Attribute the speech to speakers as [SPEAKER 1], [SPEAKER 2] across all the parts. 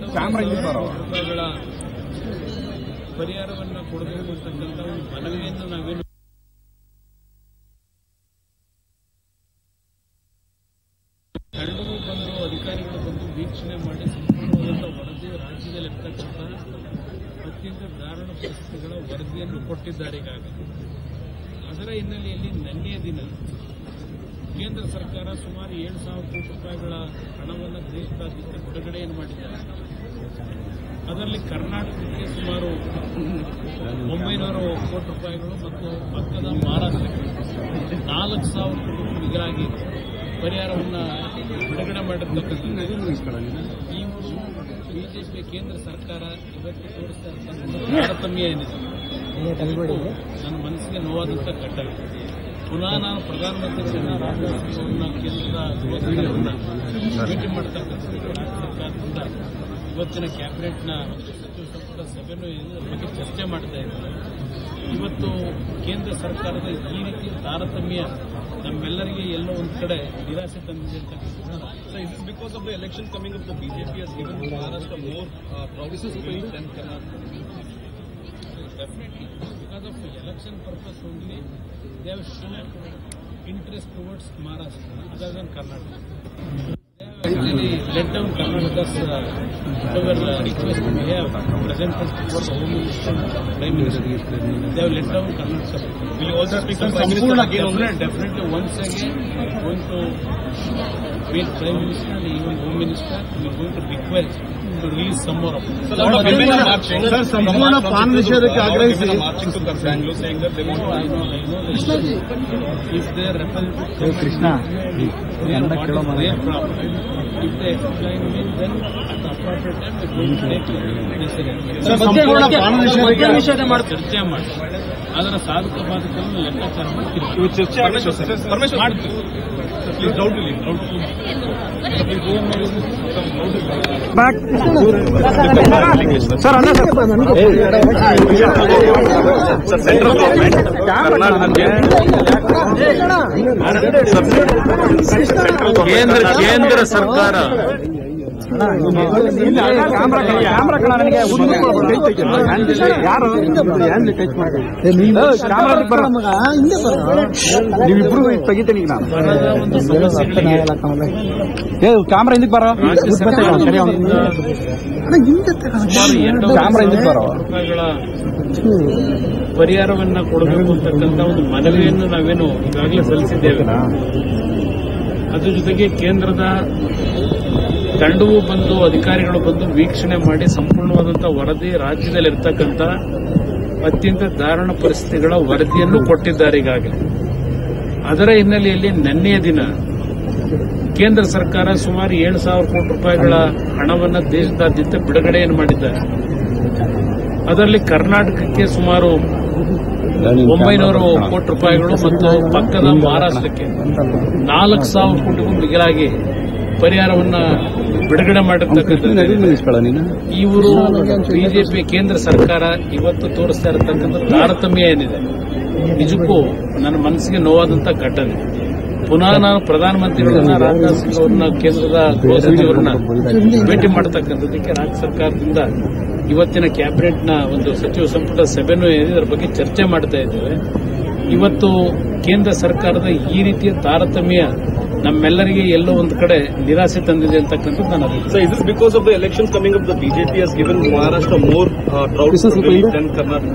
[SPEAKER 1] Camera ಇಲ್ಲಿ ಬರೋ
[SPEAKER 2] ರೂಪಾಯಿಗಳ ಪರಿಹಾರವನ್ನ ಕೊಡಬೇಕು ಅಂತಕ್ಕಂಥ ಒಂದು ಮನವಿಯನ್ನು ನಾವೇನು ತಂಡವು ಬಂದು ಅಧಿಕಾರಿಗಳು ಬಂದು ವೀಕ್ಷಣೆ ಮಾಡಿ ಸಂಪೂರ್ಣವಾದಂಥ ವರದಿ ರಾಜ್ಯದಲ್ಲಿ ಇರ್ತಕ್ಕಂಥ ಅತ್ಯಂತ ದಾರುಣ ಪರಿಸ್ಥಿತಿಗಳ ವರದಿಯನ್ನು ಕೊಟ್ಟಿದ್ದಾರೆ ಈಗಾಗಲೇ ಅದರ ಹಿನ್ನೆಲೆಯಲ್ಲಿ ನಿನ್ನೆಯ ದಿನ ಕೇಂದ್ರ ಸರ್ಕಾರ ಸುಮಾರು ಏಳು ಸಾವಿರ ಕೋಟಿ ರೂಪಾಯಿಗಳ ಹಣವನ್ನು ದೇಶದಾದ್ಯಂತ ಬಿಡುಗಡೆಯನ್ನು ಮಾಡಿದ್ದಾರೆ ಅದರಲ್ಲಿ ಕರ್ನಾಟಕಕ್ಕೆ ಸುಮಾರು ಒಂಬೈನೂರು ಕೋಟಿ ರೂಪಾಯಿಗಳು ಮತ್ತು ಪಕ್ಕದ ಮಹಾರಾಷ್ಟ್ರಕ್ಕೆ ನಾಲ್ಕು ಸಾವಿರ ಕೋಟಿ ಮಿಗಿಲಾಗಿ ಪರಿಹಾರವನ್ನು ಬಿಡುಗಡೆ ಮಾಡಿರ್ತಕ್ಕಂಥದ್ದು ಈ ಬಿಜೆಪಿ ಕೇಂದ್ರ ಸರ್ಕಾರ ಇವತ್ತು ತೋರಿಸ್ತಾ ಇರ್ತಕ್ಕಂಥ ತಾರತಮ್ಯ ಏನಿದೆ ಇದು ನನ್ನ ಮನಸ್ಸಿಗೆ ನೋವಾದಂಥ ಘಟನೆ ಪುನಃ ನಾನು ಪ್ರಧಾನಮಂತ್ರಿಗಳನ್ನ ರಾಜನಾಥ್ ಸಿಂಗ್ ಅವರನ್ನ ಕೇಂದ್ರದ ಗೃಹ ಸಚಿವರನ್ನ ಭೇಟಿ ಮಾಡ್ತಕ್ಕಂಥದ್ದು ರಾಜ್ಯ ಸರ್ಕಾರದಿಂದ ಇವತ್ತಿನ ಕ್ಯಾಬಿನೆಟ್ನ ಒಂದು ಸಚಿವ ಸಂಪುಟ ಸಭೆನೂ ಇದರ ಬಗ್ಗೆ ಚರ್ಚೆ ಮಾಡ್ತಾ ಇದ್ದಾರೆ ಇವತ್ತು ಕೇಂದ್ರ ಸರ್ಕಾರದ ಈ ರೀತಿಯ ತಾರತಮ್ಯ ನಮ್ಮೆಲ್ಲರಿಗೆ ಎಲ್ಲೋ ಒಂದು ಕಡೆ ನಿರಾಸೆ ತಂದಿದೆ ಅಂತಕ್ಕಂಥದ್ದು
[SPEAKER 3] So is this because of the election coming up, the BJP has given Maharashtra more uh, provinces than Karnataka?
[SPEAKER 2] definitely because of election purpose only they have shown interest towards Maharashtra other than Karnataka. They have actually let down Karnataka's uh, whatever uh, request we have presented before the Home Minister and Prime Minister. They have let down Karnataka.
[SPEAKER 3] Will you also speak
[SPEAKER 2] So
[SPEAKER 3] to Prime Minister
[SPEAKER 2] Sampurna
[SPEAKER 3] again on this?
[SPEAKER 2] definitely, definitely once again going to meet Prime Minister and even Home Minister. We are going to request to release some more of it.
[SPEAKER 3] So lot of women are marching.
[SPEAKER 1] Sir,
[SPEAKER 3] from
[SPEAKER 1] ಸಂಪೂರ್ಣ
[SPEAKER 3] from
[SPEAKER 1] ಪಾನ್
[SPEAKER 3] Chitradurga,
[SPEAKER 1] ನಿಷೇಧಕ್ಕೆ
[SPEAKER 3] lot of
[SPEAKER 1] ಆಗ್ರಹಿಸಿ-
[SPEAKER 3] women are marching to Bangalore saying that they want
[SPEAKER 2] No, I know, I know the issue. If they are representative
[SPEAKER 1] Krishna
[SPEAKER 2] they are what is their problem. If they explain me, then at the appropriate time we are going to take necessary action.
[SPEAKER 1] Sir, ಸಂಪೂರ್ಣ ಪಾನ್ ನಿಷೇಧಕ್ಕೆ
[SPEAKER 2] ಚರ್ಚೆ ಮಾಡಿ ಅದರ ಸಾಧಕ ಬಾಧಕಗಳನ್ನು ಲೆಕ್ಕಾಚಾರ ಮಾಡಿ
[SPEAKER 3] Permission, sir. Permission.
[SPEAKER 2] ಮಾಡ್ತೀವಿ
[SPEAKER 3] Please, loud release, loud release.
[SPEAKER 1] Sir ಅಣ್ಣ
[SPEAKER 3] Central government, Karnataka,
[SPEAKER 2] ಕೇಂದ್ರ ಕೇಂದ್ರ ಸರ್ಕಾರ
[SPEAKER 1] ಕ್ಯಾಮ್ರಾ ಕ್ಯಾಮ್ರಾ ಕಣ ನನಗೆ ಯಾರು ನೀವಿಬ್ರು ತೆಗಿತೀನಿ ಈಗ ನಾನು
[SPEAKER 2] ಬರದ ಒಂದು ಸಮಸ್ಯೆಗಳಿಗೆ
[SPEAKER 1] ಏ ಕ್ಯಾಮ್ರಾ ಹಿಂದಕ್ಕೆ ಬರೋ
[SPEAKER 2] ರಾಜ್ಯ ಸರ್ಕಾರದಿಂದ ಸುಮಾರು ಎರಡು
[SPEAKER 1] ಕ್ಯಾಮ್ರಾ ಹಿಂದಕ್ಕೆ ಬರೋ
[SPEAKER 2] ರೂಪಾಯಿಗಳ ಪರಿಹಾರವನ್ನ ಕೊಡಬೇಕು ಅಂತಕ್ಕಂಥ ಒಂದು ಮನವಿಯನ್ನು ನಾವೇನು ಈಗಾಗಲೇ ಸಲ್ಲಿಸಿದ್ದೇವೆ ಅದ್ರ ಜೊತೆಗೆ ಕೇಂದ್ರದ ತಂಡವು ಬಂದು ಅಧಿಕಾರಿಗಳು ಬಂದು ವೀಕ್ಷಣೆ ಮಾಡಿ ಸಂಪೂರ್ಣವಾದಂಥ ವರದಿ ರಾಜ್ಯದಲ್ಲಿ ಇರ್ತಕ್ಕಂಥ ಅತ್ಯಂತ ದಾರುಣ ಪರಿಸ್ಥಿತಿಗಳ ವರದಿಯನ್ನು ಕೊಟ್ಟಿದ್ದಾರೆ ಈಗಾಗಲೇ ಅದರ ಹಿನ್ನೆಲೆಯಲ್ಲಿ ನಿನ್ನೆಯ ದಿನ ಕೇಂದ್ರ ಸರ್ಕಾರ ಸುಮಾರು ಏಳು ಸಾವಿರ ಕೋಟಿ ರೂಪಾಯಿಗಳ ಹಣವನ್ನು ದೇಶದಾದ್ಯಂತ ಬಿಡುಗಡೆಯನ್ನು ಮಾಡಿದ್ದಾರೆ ಅದರಲ್ಲಿ ಕರ್ನಾಟಕಕ್ಕೆ ಸುಮಾರು ಒಂಬೈನೂರು ಕೋಟಿ ರೂಪಾಯಿಗಳು ಮತ್ತು ಪಕ್ಕದ ಮಹಾರಾಷ್ಟ್ರಕ್ಕೆ ನಾಲ್ಕು ಸಾವಿರ ಕೋಟಿಗೂ ಮಿಗಿಲಾಗಿ ಪರಿಹಾರವನ್ನ ಬಿಡುಗಡೆ ಮಾಡಿರ್ತಕ್ಕಂಥದ್ದು ಇವರು ಬಿಜೆಪಿ ಕೇಂದ್ರ ಸರ್ಕಾರ ಇವತ್ತು ತೋರಿಸ್ತಾ ಇರತಕ್ಕಂಥ ತಾರತಮ್ಯ ಏನಿದೆ ನಿಜಕ್ಕೂ ನನ್ನ ಮನಸ್ಸಿಗೆ ನೋವಾದಂತ ಘಟನೆ ಪುನಃ ನಾನು ಪ್ರಧಾನಮಂತ್ರಿಗಳನ್ನ ರಾಜನಾಥ್ ಸಿಂಗ್ ಅವರನ್ನ ಕೇಂದ್ರದ ಗೃಹ ಸಚಿವರನ್ನ ಭೇಟಿ ಮಾಡತಕ್ಕಂಥದ್ದಕ್ಕೆ ರಾಜ್ಯ ಸರ್ಕಾರದಿಂದ ಇವತ್ತಿನ ಕ್ಯಾಬಿನೆಟ್ನ ಒಂದು ಸಚಿವ ಸಂಪುಟ ಸಭೆನೂ ಇದೆ, ಇದರ ಬಗ್ಗೆ ಚರ್ಚೆ ಮಾಡ್ತಾ ಇದ್ದೇವೆ ಇವತ್ತು ಕೇಂದ್ರ ಸರ್ಕಾರದ ಈ ರೀತಿಯ ತಾರತಮ್ಯ ನಮ್ಮೆಲ್ಲರಿಗೆ ಎಲ್ಲೋ ಒಂದು ಕಡೆ ನಿರಾಸೆ ತಂದಿದೆ ಅಂತಕ್ಕಂಥದ್ದು ನನ್ನ ಅಭಿಪ್ರಾಯ
[SPEAKER 3] So is this because of the elections coming up, the BJP has given Maharashtra more uh, provinces than Karnataka?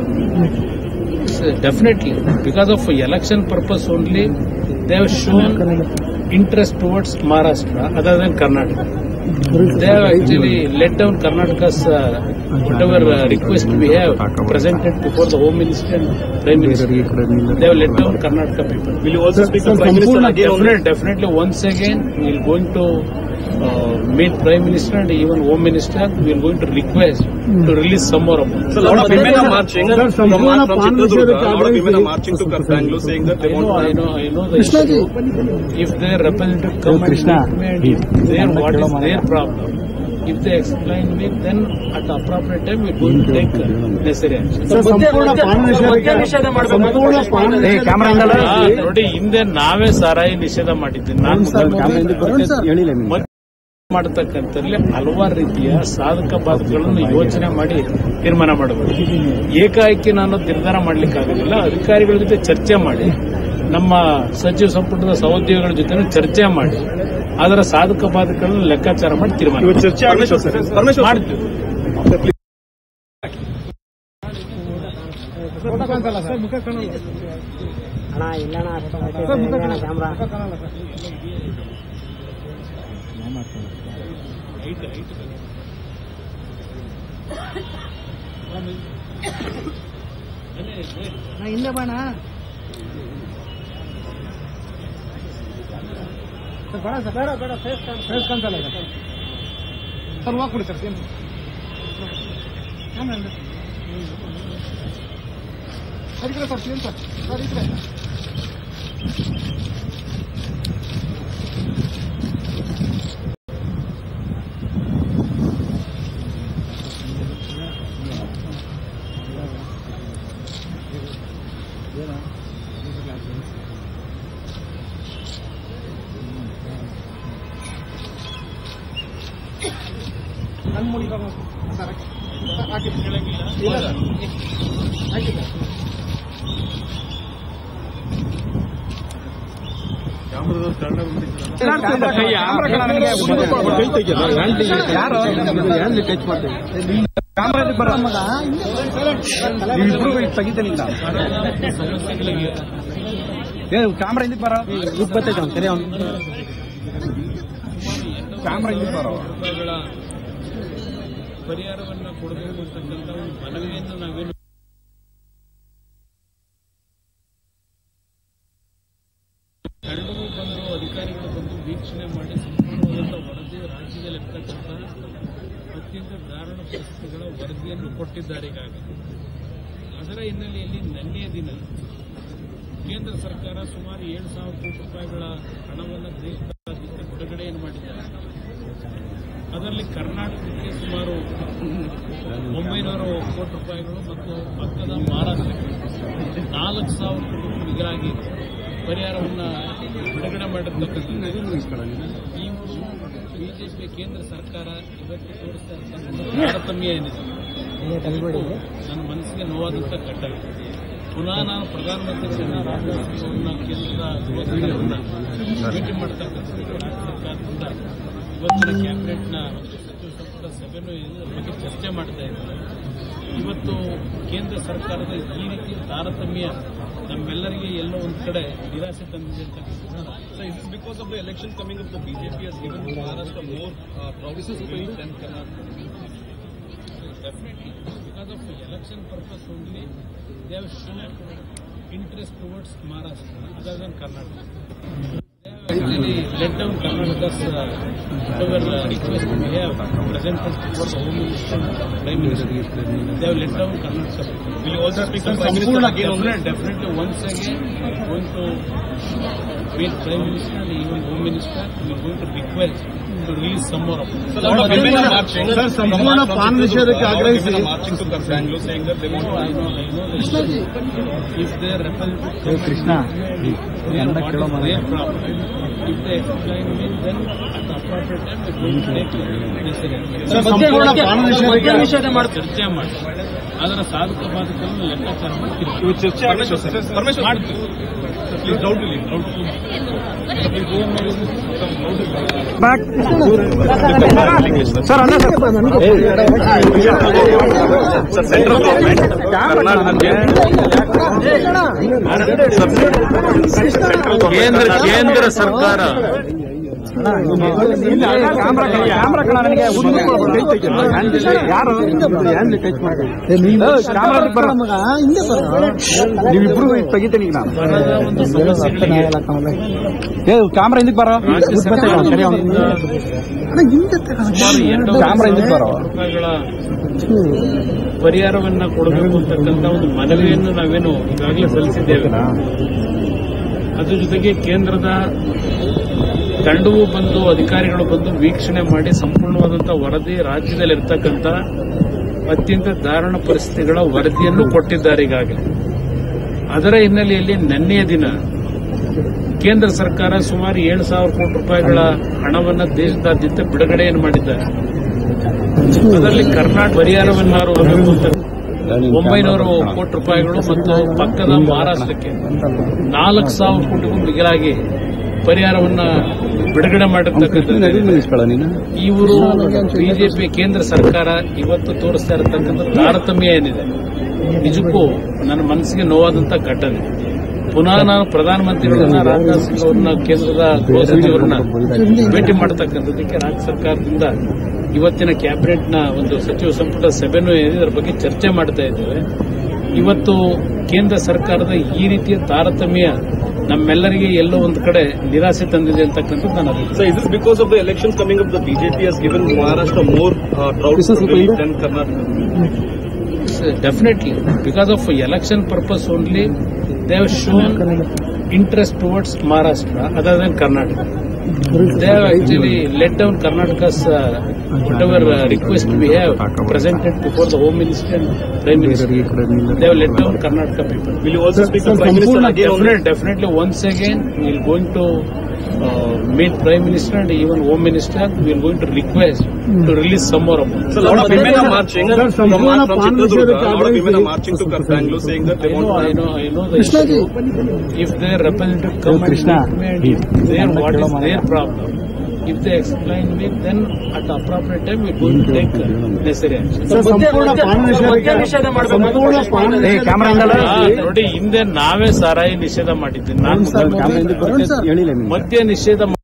[SPEAKER 2] definitely because of election purpose only they have shown interest towards Maharashtra other than Karnataka. They have actually let down Karnataka's uh, whatever uh, request we have presented before the Home Minister and Prime Minister. They have let down Karnataka people.
[SPEAKER 3] Will you also speak to Prime Minister again on this?
[SPEAKER 2] Definitely, definitely once again we are going to uh, meet Prime Minister and even Home Minister. We are going to request to release some more amount.
[SPEAKER 3] So a lot of women are marching from, from
[SPEAKER 1] ಸಂಪೂರ್ಣ ಪಾನ್
[SPEAKER 3] Chitradurga. A lot of women are
[SPEAKER 1] ನಿಷೇಧಕ್ಕೆ
[SPEAKER 3] marching to Bangalore saying that they
[SPEAKER 2] I
[SPEAKER 3] want
[SPEAKER 2] know, I
[SPEAKER 3] to
[SPEAKER 2] know, I know the issue. If their representative come and
[SPEAKER 1] Krishna,
[SPEAKER 2] meet me and if their what is their problem, if they explain me, then at the appropriate time we are going to take uh, necessary action.
[SPEAKER 1] Sir ಸಂಪೂರ್ಣ ಪಾನ್ ನಿಷೇಧಕ್ಕೆ ಸಂಪೂರ್ಣ ಪಾನ್ camera
[SPEAKER 2] ಆ, ನೋಡಿ ಹಿಂದೆ ನಾವೇ ಸಾರಾಯಿ ನಿಷೇಧ ಮಾಡಿದ್ದೆ ನಾನು
[SPEAKER 1] ಕ್ಯಾಮ್ರಾ ಹಿಂದಕ್ಕೆ ಬರುತ್ತೆ ಹೇಳಿಲ್ಲ ನಿಮ್ಗೆ
[SPEAKER 2] ಮಾಡತಕ್ಕಂಥಲ್ಲಿ ಹಲವಾರು ರೀತಿಯ ಸಾಧಕ ಬಾಧಕಗಳನ್ನು ಯೋಚನೆ ಮಾಡಿ ತೀರ್ಮಾನ ಮಾಡಬೇಕು ಏಕಾಏಕಿ ನಾನು ನಿರ್ಧಾರ ಮಾಡಲಿಕ್ಕಾಗಲಿಲ್ಲ ಅಧಿಕಾರಿಗಳ ಜೊತೆ ಚರ್ಚೆ ಮಾಡಿ ನಮ್ಮ ಸಚಿವ ಸಂಪುಟದ ಸಹೋದ್ಯೋಗಿಗಳ ಜೊತೆ ಚರ್ಚೆ ಮಾಡಿ ಅದರ ಸಾಧಕ ಬಾಧಕಗಳನ್ನು ಲೆಕ್ಕಾಚಾರ ಮಾಡಿ ತೀರ್ಮಾನ
[SPEAKER 1] ಚರ್ಚೆ ಆಗಿದೆ ಸರ್
[SPEAKER 2] ಮಾಡ್ತೀವಿ
[SPEAKER 4] ಅಣ್ಣ ಇಲ್ಲಣ್ಣ ಅಣ್ಣ ಕ್ಯಾಮ್ರಾ ಹಿಂದೆ ಬಣ್ಣ ಬೇಡ ಸರ್ ಬೇಡ ಬೇಡ ಫೇಸ್ ಫೇಸ್ ಕಾಣ್ತಲ್ಲ ಈಗ ಸರ್ ಹೋಗ್ಬಿಡಿ ಸರ್ ಸೇಮ್ ಸರಿ ಸರ್ ಸೇಮ್ ಸರ್ ಸರ್ ಇದ್ರೆ ನನ್ನ ಮುಡಿ ಸರ್ ಹಾಕಿ ಇಲ್ಲ ಸರ್ ಹಾಕಿ ಸರ್ ಕ್ಯಾಮ್ರಾ ಹಿಂದಕ್ಕೆ ಬರ ಬರ್ತೈತೆ ಅವ್ನು ಸರಿ ಅವ್ನು ಕ್ಯಾಮ್ರಾ ಹಿಂದಕ್ಕೆ ಬರೋ
[SPEAKER 2] ರೂಪಾಯಿಗಳ ಪರಿಹಾರವನ್ನು ಕೊಡಬೇಕು ಅಂತಕ್ಕಂಥ ಒಂದು ಮನವಿಯನ್ನು ನಾವೇನು ತಂಡವು ಬಂದು ಅಧಿಕಾರಿಗಳು ಬಂದು ವೀಕ್ಷಣೆ ಮಾಡಿ ಸಂಪೂರ್ಣವಾದಂಥ ವರದಿ ರಾಜ್ಯದಲ್ಲಿ ಇರ್ತಕ್ಕಂಥ ಅತ್ಯಂತ ದಾರುಣ ಪರಿಸ್ಥಿತಿಗಳ ವರದಿಯನ್ನು ಕೊಟ್ಟಿದ್ದಾರೆ ಈಗಾಗಲೇ ಅದರ ಹಿನ್ನೆಲೆಯಲ್ಲಿ ನಿನ್ನೆಯ ದಿನ ಕೇಂದ್ರ ಸರ್ಕಾರ ಸುಮಾರು ಏಳು ಸಾವಿರ ಕೋಟಿ ರೂಪಾಯಿಗಳ ಹಣವನ್ನು ದೇಶದಾದ್ಯಂತ ಬಿಡುಗಡೆಯನ್ನು ಮಾಡಿದ್ದಾರೆ ಅದರಲ್ಲಿ ಕರ್ನಾಟಕಕ್ಕೆ ಸುಮಾರು ಒಂಬೈನೂರು ಕೋಟಿ ರೂಪಾಯಿಗಳು ಮತ್ತು ಪಕ್ಕದ ಮಹಾರಾಷ್ಟ್ರಕ್ಕೆ ನಾಲ್ಕು ಸಾವಿರ ಕೋಟಿ ರೂಪಾಯಿಗಾಗಿ ಪರಿಹಾರವನ್ನು ಬಿಡುಗಡೆ ಮಾಡಿರ್ತಕ್ಕಂಥದ್ದು ಈ ಬಿಜೆಪಿ ಕೇಂದ್ರ ಸರ್ಕಾರ ಇವತ್ತು ತೋರಿಸ್ತಾ ಇರ್ತಕ್ಕಂಥ ತಾರತಮ್ಯ ಏನಿದೆ ನನ್ನ ಮನಸ್ಸಿಗೆ ನೋವಾದಂಥ ಘಟನೆ ಪುನಃ ನಾನು ಪ್ರಧಾನಮಂತ್ರಿಗಳನ್ನ ರಾಜನಾಥ್ ಕೇಂದ್ರದ ಗೃಹ ಸಚಿವರನ್ನ ಭೇಟಿ ಮಾಡ್ತಕ್ಕಂಥ ರಾಜ್ಯ ಸರ್ಕಾರದಿಂದ ಇವತ್ತಿನ ಕ್ಯಾಬಿನೆಟ್ನ ಸಚಿವ ಸಂಪುಟ ಸಭೆನೂ ಇದರ ಬಗ್ಗೆ ಚರ್ಚೆ ಮಾಡ್ತಾ ಇದ್ದಾರೆ ಇವತ್ತು ಕೇಂದ್ರ ಸರ್ಕಾರದ ಈ ರೀತಿಯ ತಾರತಮ್ಯ ನಮ್ಮೆಲ್ಲರಿಗೆ ಎಲ್ಲೋ ಒಂದು ಕಡೆ ನಿರಾಸೆ ತಂದಿದೆ ಅಂತಕ್ಕಂಥದ್ದು
[SPEAKER 3] So is this because of the election coming up, the BJP has given Maharashtra more uh, provinces to win than Karnataka?
[SPEAKER 2] definitely because of election purpose only they have shown interest towards Maharashtra other than Karnataka. They have actually let down Karnataka's uh, whatever uh, request we have presented towards the Home Minister and Prime Minister. They have let down Karnataka.
[SPEAKER 3] Will you also speak to
[SPEAKER 2] Sir,
[SPEAKER 3] Prime Minister
[SPEAKER 2] Sampurna
[SPEAKER 3] again on
[SPEAKER 2] definitely, definitely once again going to meet Prime Minister and even Home Minister. We are going to request to release some more of it.
[SPEAKER 3] So lot of women are marching.
[SPEAKER 1] Sir, ಸಂಪೂರ್ಣ ಪಾನ್ ನಿಷೇಧಕ್ಕೆ ಆಗ್ರಹಿಸಿ
[SPEAKER 3] Women are marching to Bangalore saying that they want
[SPEAKER 2] No, I know, I know that if they repel to
[SPEAKER 1] Krishna,
[SPEAKER 2] they are what is their problem. If they explain me, then at the appropriate time we're going to take necessary.
[SPEAKER 1] Sir, ಸಂಪೂರ್ಣ ಪಾನ್ ನಿಷೇಧಕ್ಕೆ
[SPEAKER 2] ಚರ್ಚೆ ಮಾಡಿ ಅದರ ಸಾಧಕ ಬಾಧಕಗಳನ್ನು ಲೆಕ್ಕಾಚಾರ ಮಾಡಿ
[SPEAKER 1] ಚರ್ಚೆ ಆಗಿದೆ ಸರ್
[SPEAKER 3] Permission.
[SPEAKER 2] ಮಾಡ್ತೀವಿ
[SPEAKER 3] Please round to leave. Round to leave.
[SPEAKER 1] Sir ಅಣ್ಣ ಸರ್ ಸೆಂಟ್ರಲ್ ಗೌರ್ಮೆಂಟ್
[SPEAKER 2] ಕೇಂದ್ರ ಕೇಂದ್ರ ಸರ್ಕಾರ
[SPEAKER 1] ಕ್ಯಾಮ್ರಾ ಕ್ಯಾಮ್ರಾ ಕಣ ನನಗೆ ಯಾರು ನೀವಿಬ್ರು ತೆಗಿತೀನಿ ಈಗ ನಾನು
[SPEAKER 2] ಬರದ ಒಂದು ಸಮಸ್ಯೆಗಳಿಗೆ
[SPEAKER 1] ಏ ಕ್ಯಾಮ್ರಾ ಹಿಂದಕ್ಕೆ ಬರೋ
[SPEAKER 2] ರಾಜ್ಯ ಸರ್ಕಾರದಿಂದ ಸುಮಾರು ಎರಡು
[SPEAKER 1] ಕ್ಯಾಮ್ರಾ ಹಿಂದಕ್ಕೆ ಬರೋ
[SPEAKER 2] ರೂಪಾಯಿಗಳ ಪರಿಹಾರವನ್ನ ಕೊಡಬೇಕು ಅಂತಕ್ಕಂಥ ಒಂದು ಮನವಿಯನ್ನು ನಾವೇನು ಈಗಾಗಲೇ ಸಲ್ಲಿಸಿದ್ದೇವೆ ಅದ್ರ ಜೊತೆಗೆ ಕೇಂದ್ರದ ತಂಡವು ಬಂದು ಅಧಿಕಾರಿಗಳು ಬಂದು ವೀಕ್ಷಣೆ ಮಾಡಿ ಸಂಪೂರ್ಣವಾದಂಥ ವರದಿ ರಾಜ್ಯದಲ್ಲಿ ಇರ್ತಕ್ಕಂಥ ಅತ್ಯಂತ ದಾರುಣ ಪರಿಸ್ಥಿತಿಗಳ ವರದಿಯನ್ನು ಕೊಟ್ಟಿದ್ದಾರೆ ಈಗಾಗಲೇ ಅದರ ಹಿನ್ನೆಲೆಯಲ್ಲಿ ನಿನ್ನೆಯ ದಿನ ಕೇಂದ್ರ ಸರ್ಕಾರ ಸುಮಾರು ಏಳು ಸಾವಿರ ಕೋಟಿ ರೂಪಾಯಿಗಳ ಹಣವನ್ನ ದೇಶದಾದ್ಯಂತ ಬಿಡುಗಡೆಯನ್ನು ಮಾಡಿದ್ದಾರೆ ಅದರಲ್ಲಿ ಕರ್ನಾಟಕ ಪರಿಹಾರವನ್ನಾರು ಹೊರಬೇಕು ಅಂತ ಒಂಬೈನೂರು ಕೋಟಿ ರೂಪಾಯಿಗಳು ಮತ್ತು ಪಕ್ಕದ ಮಹಾರಾಷ್ಟ್ರಕ್ಕೆ ನಾಲ್ಕು ಸಾವಿರ ಕೋಟಿಗೂ ಮಿಗಿಲಾಗಿ ಪರಿಹಾರವನ್ನ ಬಿಡುಗಡೆ ಮಾಡಿರ್ತಕ್ಕಂಥದ್ದು ಇವರು ಬಿಜೆಪಿ ಕೇಂದ್ರ ಸರ್ಕಾರ ಇವತ್ತು ತೋರಿಸ್ತಾ ಇರತಕ್ಕಂಥ ತಾರತಮ್ಯ ಏನಿದೆ ನಿಜಕ್ಕೂ ನನ್ನ ಮನಸ್ಸಿಗೆ ನೋವಾದಂತ ಘಟನೆ ಪುನಃ ನಾನು ಪ್ರಧಾನಮಂತ್ರಿಗಳನ್ನ ರಾಜನಾಥ್ ಸಿಂಗ್ ಅವರನ್ನ ಕೇಂದ್ರದ ಗೃಹ ಸಚಿವರನ್ನ ಭೇಟಿ ಮಾಡತಕ್ಕಂಥದ್ದಕ್ಕೆ ರಾಜ್ಯ ಸರ್ಕಾರದಿಂದ ಇವತ್ತಿನ ಕ್ಯಾಬಿನೆಟ್ನ ಒಂದು ಸಚಿವ ಸಂಪುಟ ಸಭೆನೂ ಏನಿದೆ ಅದರ ಬಗ್ಗೆ ಚರ್ಚೆ ಮಾಡ್ತಾ ಇದ್ದೇವೆ ಇವತ್ತು ಕೇಂದ್ರ ಸರ್ಕಾರದ ಈ ರೀತಿಯ ತಾರತಮ್ಯ ನಮ್ಮೆಲ್ಲರಿಗೆ ಎಲ್ಲೋ ಒಂದು ಕಡೆ ನಿರಾಸೆ ತಂದಿದೆ ಅಂತಕ್ಕಂಥದ್ದು ನನ್ನ ಅಭಿಪ್ರಾಯ
[SPEAKER 3] So is this because of the elections coming up, the BJP has given Maharashtra more uh, drought relief than Karnataka?
[SPEAKER 2] Definitely because of election purpose only they have shown interest towards Maharashtra other than Karnataka they have actually let down Karnataka's whatever request we have presented before the home minister and prime minister they have let down Karnataka people
[SPEAKER 3] Will you also speak to Prime Minister again on
[SPEAKER 2] Definitely, definitely. Once again, we are going to uh, meet Prime Minister and even Home Minister. We are going to request to release some more amount.
[SPEAKER 3] So a lot of women are marching
[SPEAKER 1] Sir,
[SPEAKER 3] from,
[SPEAKER 1] ಸಂಪೂರ್ಣ
[SPEAKER 3] from
[SPEAKER 1] ಪಾನ್
[SPEAKER 3] Chitradurga. A lot of
[SPEAKER 1] ನಿಷೇಧಕ್ಕೆ
[SPEAKER 3] women are
[SPEAKER 1] ಆಗ್ರಹಿಸಿ-
[SPEAKER 3] marching to Bangalore saying that they
[SPEAKER 2] I
[SPEAKER 3] want
[SPEAKER 2] know,
[SPEAKER 3] to
[SPEAKER 2] I know, I know the issue. If their representative come and
[SPEAKER 1] Krishna.
[SPEAKER 2] meet me and if their what is their problem, if they explain me, then at the appropriate time we are going to take uh, necessary action.
[SPEAKER 1] Sir, ಸಂಪೂರ್ಣ ಪಾನ್ ನಿಷೇಧಕ್ಕೆ ಸಂಪೂರ್ಣ ಪಾನ್ ನಿಷೇಧಕ್ಕೆ
[SPEAKER 2] ಆ, ನೋಡಿ ಹಿಂದೆ ನಾವೇ ಸಾರಾಯಿ ನಿಷೇಧ ಮಾಡಿದ್ದೆ ನಾನು ಮದ್ಯ ನಿಷೇಧ ಮಾ-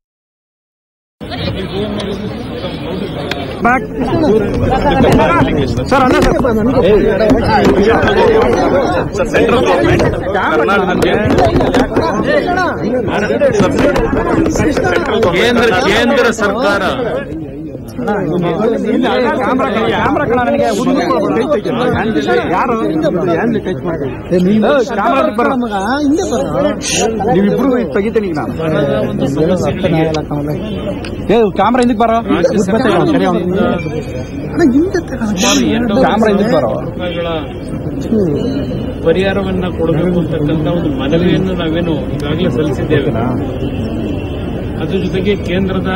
[SPEAKER 3] So central government, Karnataka
[SPEAKER 2] ಕೇಂದ್ರ ಕೇಂದ್ರ ಸರ್ಕಾರ
[SPEAKER 4] ನೀವಿಬ್ರು ತೆಗಿತೀನಿ ಈಗ ನಾನು
[SPEAKER 2] ಬರದ ಒಂದು ಸಮಸ್ಯೆಗಳಿಗೆ
[SPEAKER 4] ಕ್ಯಾಮ್ರಾ ಹಿಂದಕ್ಕೆ ಬರೋ
[SPEAKER 2] ರಾಜ್ಯ ಸರ್ಕಾರದಿಂದ ಸುಮಾರು ಎರಡು
[SPEAKER 4] ಕ್ಯಾಮ್ರಾ ಹಿಂದಕ್ಕೆ ಬರೋ
[SPEAKER 2] ರೂಪಾಯಿಗಳ ಪರಿಹಾರವನ್ನ ಕೊಡಬೇಕು ಅಂತಕ್ಕಂಥ ಒಂದು ಮನವಿಯನ್ನು ನಾವೇನು ಈಗಾಗಲೇ ಸಲ್ಲಿಸಿದ್ದೇವೆ ಅದ್ರ ಜೊತೆಗೆ ಕೇಂದ್ರದ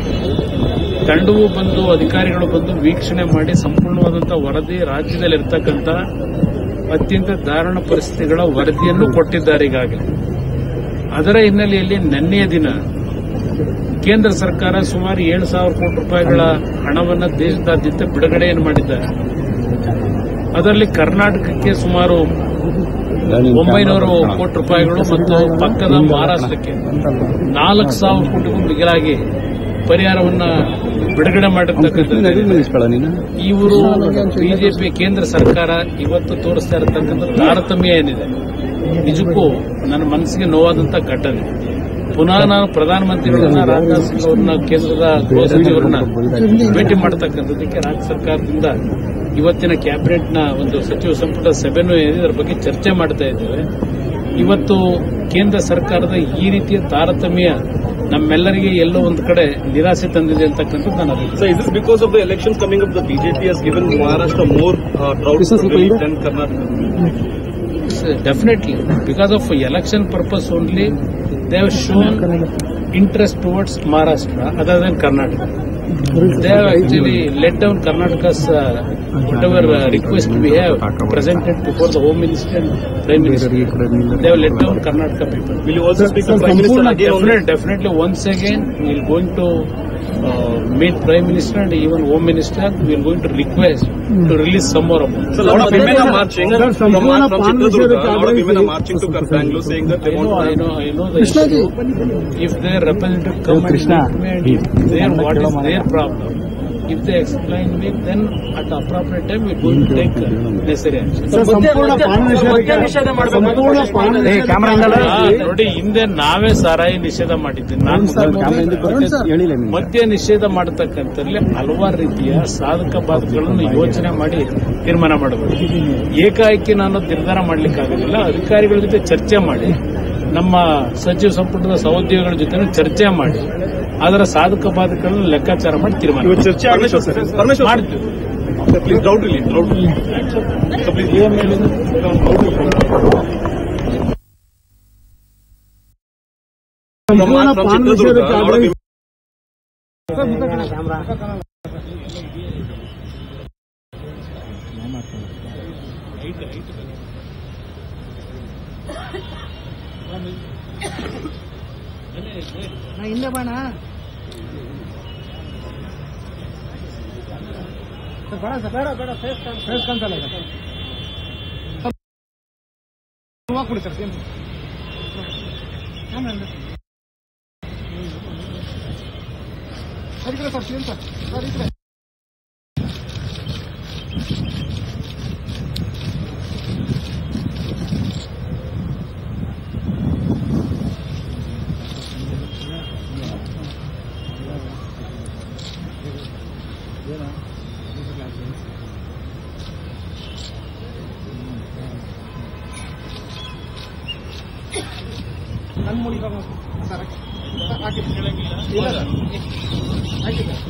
[SPEAKER 2] ತಂಡವು ಬಂದು ಅಧಿಕಾರಿಗಳು ಬಂದು ವೀಕ್ಷಣೆ ಮಾಡಿ ಸಂಪೂರ್ಣವಾದಂತಹ ವರದಿ ರಾಜ್ಯದಲ್ಲಿರ್ತಕ್ಕಂಥ ಅತ್ಯಂತ ದಾರುಣ ಪರಿಸ್ಥಿತಿಗಳ ವರದಿಯನ್ನು ಕೊಟ್ಟಿದ್ದಾರೆ ಈಗಾಗಲೇ ಅದರ ಹಿನ್ನೆಲೆಯಲ್ಲಿ ನಿನ್ನೆಯ ದಿನ ಕೇಂದ್ರ ಸರ್ಕಾರ ಸುಮಾರು ಏಳು ಸಾವಿರ ಕೋಟಿ ರೂಪಾಯಿಗಳ ಹಣವನ್ನ ದೇಶದಾದ್ಯಂತ ಬಿಡುಗಡೆಯನ್ನು ಮಾಡಿದ್ದಾರೆ ಅದರಲ್ಲಿ ಕರ್ನಾಟಕಕ್ಕೆ ಸುಮಾರು ಒಂಬೈನೂರು ಕೋಟಿ ರೂಪಾಯಿಗಳು ಮತ್ತು ಪಕ್ಕದ ಮಹಾರಾಷ್ಟ್ರಕ್ಕೆ ನಾಲ್ಕು ಸಾವಿರ ಕೋಟಿಗೂ ಮಿಗಿಲಾಗಿ ಪರಿಹಾರವನ್ನ ಬಿಡುಗಡೆ ಮಾಡಿರ್ತಕ್ಕಂಥದ್ದು ಇವರು ಬಿಜೆಪಿ ಕೇಂದ್ರ ಸರ್ಕಾರ ಇವತ್ತು ತೋರಿಸ್ತಾ ಇರತಕ್ಕಂಥ ತಾರತಮ್ಯ ಏನಿದೆ ನಿಜಕ್ಕೂ ನನ್ನ ಮನಸ್ಸಿಗೆ ನೋವಾದಂತ ಘಟನೆ ಪುನಃ ನಾನು ಪ್ರಧಾನಮಂತ್ರಿಗಳನ್ನ ರಾಜನಾಥ್ ಸಿಂಗ್ ಅವರನ್ನ ಕೇಂದ್ರದ ಗೃಹ ಸಚಿವರನ್ನ ಭೇಟಿ ಮಾಡತಕ್ಕಂಥದ್ದಕ್ಕೆ ರಾಜ್ಯ ಸರ್ಕಾರದಿಂದ ಇವತ್ತಿನ ಕ್ಯಾಬಿನೆಟ್ನ ಒಂದು ಸಚಿವ ಸಂಪುಟ ಸಭೆನೂ ಏನಿದೆ ಅದರ ಬಗ್ಗೆ ಚರ್ಚೆ ಮಾಡ್ತಾ ಇದ್ದೇವೆ ಇವತ್ತು ಕೇಂದ್ರ ಸರ್ಕಾರದ ಈ ರೀತಿಯ ತಾರತಮ್ಯ ನಮ್ಮೆಲ್ಲರಿಗೆ ಎಲ್ಲೋ ಒಂದು ಕಡೆ ನಿರಾಸೆ ತಂದಿದೆ ಅಂತಕ್ಕಂಥದ್ದು ನನ್ನ ಅಭಿಪ್ರಾಯ
[SPEAKER 3] So is this because of the elections coming up, the BJP has given Maharashtra more uh, drought relief than Karnataka?
[SPEAKER 2] Definitely because of election purpose only they have shown interest towards Maharashtra other than Karnataka they have actually let down Karnataka's whatever request we have presented before the home minister and prime minister they have let down Karnataka people
[SPEAKER 3] Will you also speak to Prime Minister again on
[SPEAKER 2] Definitely, definitely. Once again, we are going to uh, meet Prime Minister and even Home Minister. We are going to request to release some more amount.
[SPEAKER 3] So a lot of women are marching
[SPEAKER 1] Sir,
[SPEAKER 3] from,
[SPEAKER 1] ಸಂಪೂರ್ಣ
[SPEAKER 3] from
[SPEAKER 1] ಪಾನ್
[SPEAKER 3] Chitradurga. A lot of
[SPEAKER 1] ನಿಷೇಧಕ್ಕೆ
[SPEAKER 3] women are marching to Bangalore saying that they
[SPEAKER 2] I
[SPEAKER 3] want
[SPEAKER 2] know,
[SPEAKER 3] to
[SPEAKER 2] I know, I know the issue. If their representative come and meet me and if their what is their problem, if they explain me, then at the appropriate time we are going to take uh, necessary action.
[SPEAKER 1] Sir, ಸಂಪೂರ್ಣ ಪಾನ್ ನಿಷೇಧಕ್ಕೆ ಸಂಪೂರ್ಣ ಪಾನ್
[SPEAKER 4] camera
[SPEAKER 2] ಆ, ನೋಡಿ ಹಿಂದೆ ನಾವೇ ಸಾರಾಯಿ ನಿಷೇಧ ಮಾಡಿದ್ದೆ ನಾನು ಮದ್ಯ ನಿಷೇಧ ಮಾಡತಕ್ಕಂಥಲ್ಲಿ ಹಲವಾರು ರೀತಿಯ ಸಾಧಕ ಬಾಧಕಗಳನ್ನು ಯೋಚನೆ ಮಾಡಿ ತೀರ್ಮಾನ ಮಾಡಬೇಕು ಏಕಾಏಕಿ ನಾನು ನಿರ್ಧಾರ ಮಾಡಲಿಕ್ಕಾಗೋದಿಲ್ಲ ಅಧಿಕಾರಿಗಳ ಜೊತೆ ಚರ್ಚೆ ಮಾಡಿ ನಮ್ಮ ಸಚಿವ ಸಂಪುಟದ ಸಹೋದ್ಯೋಗಿಗಳ ಜೊತೆ ಚರ್ಚೆ ಮಾಡಿ ಅದರ ಸಾಧಕ ಬಾಧಕಗಳನ್ನು ಲೆಕ್ಕಾಚಾರ ಮಾಡಿ ತೀರ್ಮಾನ
[SPEAKER 3] ಇವತ್ತು ಚರ್ಚೆ ಆಗಿತ್ತು ಸರ್ ಪರಮೇಶ್ವರ್
[SPEAKER 2] ಮಾಡ್ತೀವಿ
[SPEAKER 3] please doubt release doubt so please
[SPEAKER 1] ಸಂಪೂರ್ಣ ಪಾನ್ ನಿಷೇಧಕ್ಕೆ ಆಗ್ರಹಿಸಿ
[SPEAKER 4] ಹಿಂದೆ ಬಾಣ ಬೇಡ ಸರ್ ಬೇಡ ಬೇಡ ಫೇಸ್ ಫೇಸ್ ಕಾಣ್ತಲ್ಲ ಈಗ ಹೂವು ಕೊಡಿ sir same sir sir same sir sir ಇದ್ರೆ ನನ್ನ ಮುಡಿ ಸರ್ ಹಾಕಿ ಇಲ್ಲ ಸರ್ ಹಾಕಿ ಸರ್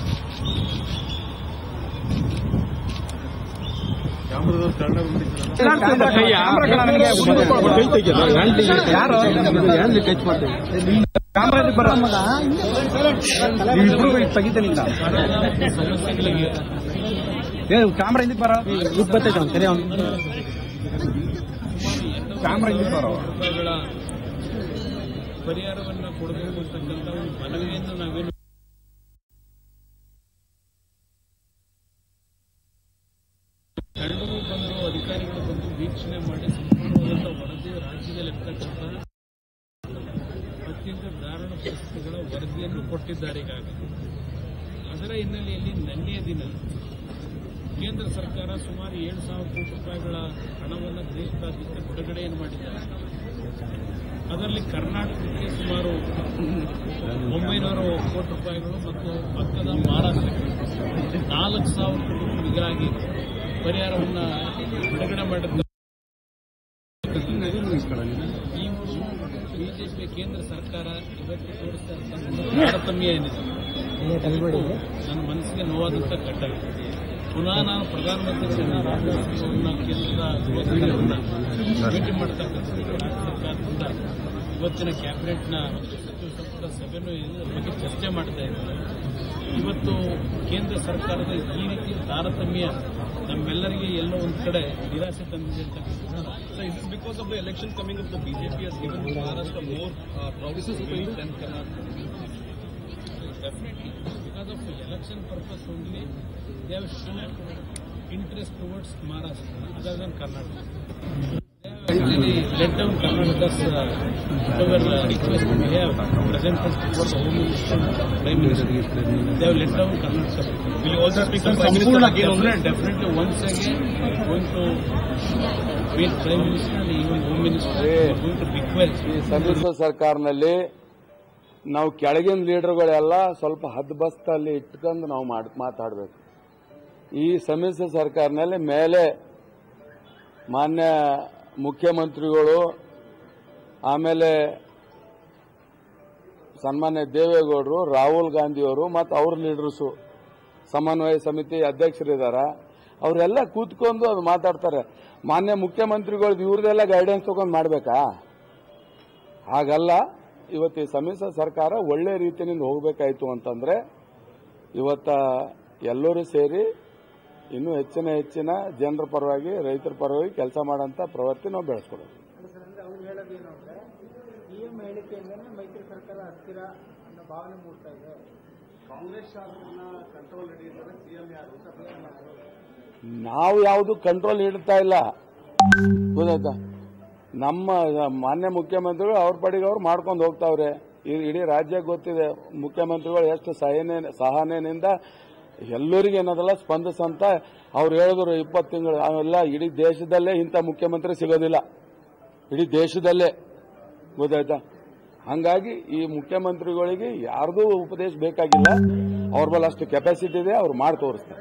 [SPEAKER 4] ಕ್ಯಾಮ್ರಾ ಹಿಂದಕ್ಕೆ ಬರ ಇದ್ ಬರ್ತೈತೆ ಅವ್ನು ಸರಿ ಅವ್ನು ಕ್ಯಾಮ್ರಾ ಹಿಂದಕ್ಕೆ ಬರೋ
[SPEAKER 2] ರೂಪಾಯಿಗಳ ಪರಿಹಾರವನ್ನ ಕೊಡಬೇಕು ಅಂತಕ್ಕಂಥ ಒಂದು ಮನವಿಯನ್ನು ನಾವೇನು ತಂಡವು ಬಂದು ಅಧಿಕಾರಿಗಳು ಬಂದು ವೀಕ್ಷಣೆ ಮಾಡಿ ಸಂಪೂರ್ಣವಾದಂಥ ವರದಿ ರಾಜ್ಯದಲ್ಲಿರ್ತಕ್ಕಂಥ ಅತ್ಯಂತ ದಾರುಣ ಪರಿಸ್ಥಿತಿಗಳ ವರದಿಯನ್ನು ಕೊಟ್ಟಿದ್ದಾರೆ ಈಗಾಗಲೇ ಅದರ ಹಿನ್ನೆಲೆಯಲ್ಲಿ ನಿನ್ನೆಯ ದಿನ ಕೇಂದ್ರ ಸರ್ಕಾರ ಸುಮಾರು ಏಳು ಸಾವಿರ ಕೋಟಿ ರೂಪಾಯಿಗಳ ಹಣವನ್ನು ದೇಶದಾದ್ಯಂತ ಬಿಡುಗಡೆಯನ್ನು ಮಾಡಿದ್ದಾರೆ ಅದರಲ್ಲಿ ಕರ್ನಾಟಕಕ್ಕೆ ಸುಮಾರು ಒಂಬೈನೂರ ಕೋಟಿ ರೂಪಾಯಿಗಳು ಮತ್ತು ಪಕ್ಕದ ಮಹಾರಾಷ್ಟ್ರಕ್ಕೆ ನಾಲ್ಕು ಸಾವಿರ ಕೋಟಿ ರೂಪಾಯಿಗಾಗಿ ಪರಿಹಾರವನ್ನು ಬಿಡುಗಡೆ ಮಾಡಿದ್ದಾರೆ ಈ ಬಿಜೆಪಿ ಕೇಂದ್ರ ಸರ್ಕಾರ ಇವತ್ತು ತೋರಿಸ್ತಾ ಇರ್ತಕ್ಕಂಥ ತಾರತಮ್ಯ ಏನಿದೆ ನನ್ನ ಮನಸ್ಸಿಗೆ ನೋವಾದಂಥ ಘಟನೆ ಪುನಃ ನಾನು ಪ್ರಧಾನಮಂತ್ರಿಗಳನ್ನ ರಾಜನಾಥ್ ಕೇಂದ್ರದ ಗೃಹಸಚಿವರನ್ನ ಭೇಟಿ ಮಾಡ್ತಕ್ಕಂಥ ರಾಜ್ಯ ಸರ್ಕಾರದಿಂದ ಇವತ್ತಿನ ಕ್ಯಾಬಿನೆಟ್ನ ಒಂದು ಸಚಿವ ಸಂಪುಟ ಸಭೆನೂ ಇದರ ಬಗ್ಗೆ ಚರ್ಚೆ ಮಾಡ್ತಾ ಇದ್ದಾರೆ ಇವತ್ತು ಕೇಂದ್ರ ಸರ್ಕಾರದ ಈ ರೀತಿ ತಾರತಮ್ಯ ನಮ್ಮೆಲ್ಲರಿಗೆ ಎಲ್ಲೋ ಒಂದು ಕಡೆ ನಿರಾಸೆ ತಂದಿದೆ ಅಂತಕ್ಕಂಥ
[SPEAKER 3] So is this because of the election coming up, the BJP has given Maharashtra more uh, provinces to it than Karnataka?
[SPEAKER 2] Definitely, because of election purpose only, they have shown interest towards Maharashtra other than Karnataka. They have actually let down Karnataka's uh, whatever uh, request we have presented towards the Home Minister and Prime Minister. They have let down Karnataka.
[SPEAKER 3] Will you also speak to Prime Minister again on that?
[SPEAKER 2] Definitely, once again, going to meet Prime Minister and even Home Minister. We are going to bequest
[SPEAKER 5] ಈ ಸಮ್ಮಿಶ್ರ ಸರ್ಕಾರನಲ್ಲಿ ನಾವು ಕೆಳಗಿನ ಲೀಡರ್ಗಳೆಲ್ಲ ಸ್ವಲ್ಪ ಹದ್ಬಸ್ತಲ್ಲಿ ಇಟ್ಕೊಂಡು ನಾವು ಮಾಡ್ ಮಾತಾಡಬೇಕು ಈ ಸಮ್ಮಿಶ್ರ ಸರ್ಕಾರನಲ್ಲಿ ಮೇಲೆ ಮಾನ್ಯ ಮುಖ್ಯಮಂತ್ರಿಗಳು ಆಮೇಲೆ ಸನ್ಮಾನ್ಯ ದೇವೇಗೌಡರು ರಾಹುಲ್ ಗಾಂಧಿಯವರು ಮತ್ತು ಅವ್ರ ಲೀಡರ್ಸು ಸಮನ್ವಯ ಸಮಿತಿ ಅಧ್ಯಕ್ಷರಿದ್ದಾರೆ ಅವರೆಲ್ಲ ಕೂತ್ಕೊಂಡು ಅದು ಮಾತಾಡ್ತಾರೆ ಮಾನ್ಯ ಮುಖ್ಯಮಂತ್ರಿಗಳು ಇವ್ರದೆಲ್ಲ ಗೈಡೆನ್ಸ್ ತಗೊಂಡು ಮಾಡಬೇಕಾ ಹಾಗಲ್ಲ ಇವತ್ತು ಈ ಸಮ್ಮಿಶ್ರ ಸರ್ಕಾರ ಒಳ್ಳೆ ರೀತಿಯಿಂದ ಹೋಗಬೇಕಾಯ್ತು ಅಂತಂದ್ರೆ ಇವತ್ತ ಎಲ್ಲರೂ ಸೇರಿ ಇನ್ನೂ ಹೆಚ್ಚಿನ ಹೆಚ್ಚಿನ ಜನರ ಪರವಾಗಿ ರೈತರ ಪರವಾಗಿ ಕೆಲಸ ಮಾಡೋಂಥ ಪ್ರವೃತ್ತಿ ನಾವು ಬೆಳೆಸ್ಕೊಡೋದು
[SPEAKER 4] ಅವ್ರು ಹೇಳೋದೇನು ಅಂದ್ರೆ ಸಿಎಂ ಹೇಳಿಕೆಯಿಂದನೇ ಮೈತ್ರಿ ಸರ್ಕಾರ ಅಸ್ಥಿರ ಅನ್ನೋ ಭಾವನೆ ಮೂಡ್ತಾ ಇದೆ ಕಾಂಗ್ರೆಸ್ ಶಾಸಕರನ್ನ ಕಂಟ್ರೋಲ್ ಹಿಡಿಯುತ್ತಾರೆ ಸಿಎಂ ಯಾರು ಅಂತ ಪ್ರಶ್ನೆ ಮಾಡ್ತಾರೆ.
[SPEAKER 5] ನಾವು ಯಾವುದು ಕಂಟ್ರೋಲ್ ಇಡ್ತಾ ಇಲ್ಲ ಗೊತ್ತಾಯ್ತಾ ನಮ್ಮ ಮಾನ್ಯ ಮುಖ್ಯಮಂತ್ರಿಗಳು ಅವ್ರ ಪಡಿಗೆ ಅವ್ರು ಮಾಡ್ಕೊಂಡು ಹೋಗ್ತಾವ್ರೆ ಈ- ಇಡೀ ರಾಜ್ಯ ಗೊತ್ತಿದೆ ಮುಖ್ಯಮಂತ್ರಿಗಳು ಎಷ್ಟು ಸಹನೆ ಸಹನೆಯಿಂದ ಎಲ್ಲರಿಗೂ ಏನದಲ್ಲ ಸ್ಪಂದಿಸಂತ ಅವ್ರು ಹೇಳಿದ್ರು ಇಪ್ಪತ್ತು ತಿಂಗಳು ಅವೆಲ್ಲ ಇಡೀ ದೇಶದಲ್ಲೇ ಇಂಥ ಮುಖ್ಯಮಂತ್ರಿ ಸಿಗೋದಿಲ್ಲ ಇಡೀ ದೇಶದಲ್ಲೇ ಗೊತ್ತಾಯ್ತಾ ಹಂಗಾಗಿ ಈ ಮುಖ್ಯಮಂತ್ರಿಗಳಿಗೆ ಯಾರ್ದೂ ಉಪದೇಶ ಬೇಕಾಗಿಲ್ಲ ಅವ್ರ ಬಲ್ಲ ಅಷ್ಟು ಕೆಪಾಸಿಟಿ ಇದೆ ಅವ್ರು ಮಾಡಿ ತೋರಿಸ್ತಾರೆ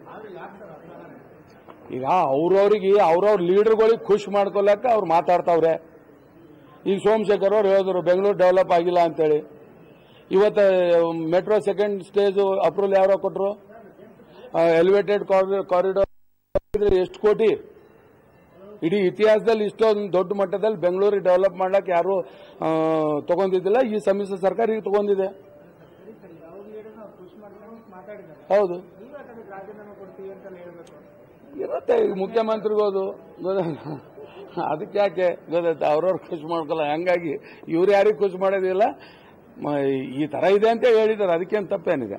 [SPEAKER 5] ಈಗ ಅವ್ರವ್ರಿಗೆ ಅವ್ರವ್ರ ಲೀಡರ್ಗಳಿಗೆ ಖುಷಿ ಮಾಡ್ಕೊಳಕ್ಕೆ ಅವ್ರು ಮಾತಾಡ್ತಾವ್ರೆ ಈಗ ಸೋಮಶೇಖರ್ ಅವ್ರು ಹೇಳಿದ್ರು ಬೆಂಗಳೂರು ಡೆವಲಪ್ ಆಗಿಲ್ಲ ಅಂತೇಳಿ ಇವತ್ತು ಮೆಟ್ರೋ ಸೆಕೆಂಡ್ ಸ್ಟೇಜ್ ಅಪ್ರೂವಲ್ ಯಾರೋ ಕೊಟ್ಟರು ಎಲಿವೇಟೆಡ್ ಕಾರಿಡಾರ್ ಎಷ್ಟು ಕೋಟಿ ಇಡೀ ಇತಿಹಾಸದಲ್ಲಿ ಇಷ್ಟೊಂದು ದೊಡ್ಡ ಮಟ್ಟದಲ್ಲಿ ಬೆಂಗಳೂರಿಗೆ ಡೆವಲಪ್ ಮಾಡ್ಲಕ್ಕೆ ಯಾರು ಆ, ತಗೊಂಡಿದ್ದಿಲ್ಲ ಈ ಸಮ್ಮಿಶ್ರ ಸರ್ಕಾರ ಈಗ ತಗೊಂಡಿದೆ
[SPEAKER 4] ಸರಿ ಸರಿ ಅವ್ರ ಲೀಡರ್ ಅವ್ರು ಖುಷಿ ಮಾಡ್ಕೊಂಡು ಮಾತಾಡಿದ್ದಾರೆ
[SPEAKER 5] ಹೌದು
[SPEAKER 4] ನೀವು ಅದಕ್ಕೆ ರಾಜೀನಾಮೆ ಕೊಡ್ತೀವಿ ಅಂತ ಹೇಳ್ಬೇಕು
[SPEAKER 5] ಇರುತ್ತೆ ಈಗ ಮುಖ್ಯಮಂತ್ರಿಗೋದು ಗೊತ್ತಾಯ್ತಾ? ಅದಕ್ಕೆ ಯಾಕೆ ಗೊತ್ತಾಯ್ತಾ ಅವ್ರವ್ರು ಖುಷಿ ಮಾಡ್ಕೊಲ್ಲ ಹಂಗಾಗಿ ಇವ್ರು ಯಾರಿಗೂ ಖುಷಿ ಮಾಡೋದಿಲ್ಲ ಮ- ಈ ತರ ಇದೆ ಅಂತ ಹೇಳಿದ್ದಾರೆ ಅದಕ್ಕೇನು ತಪ್ಪೇನಿದೆ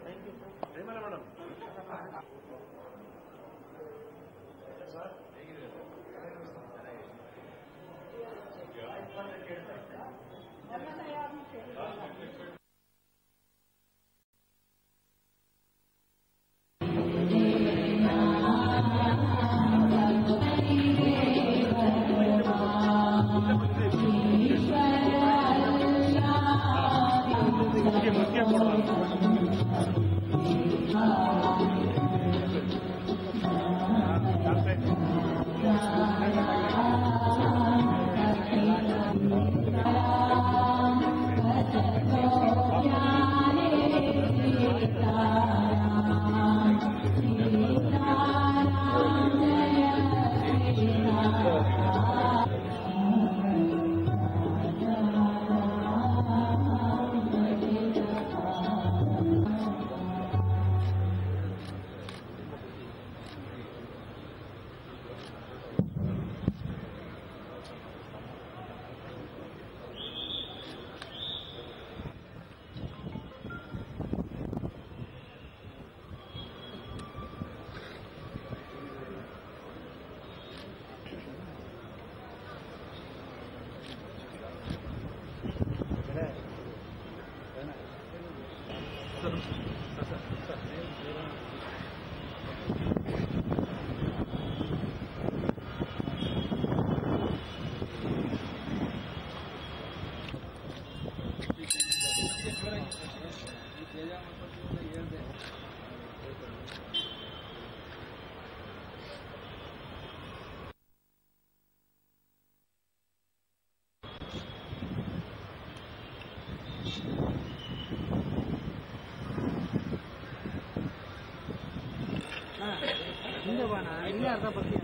[SPEAKER 4] ಹಿಂದೆ ಬಾಣ ಇಲ್ಲೇ ಅರ್ಧ ಬರ್ತೀಯ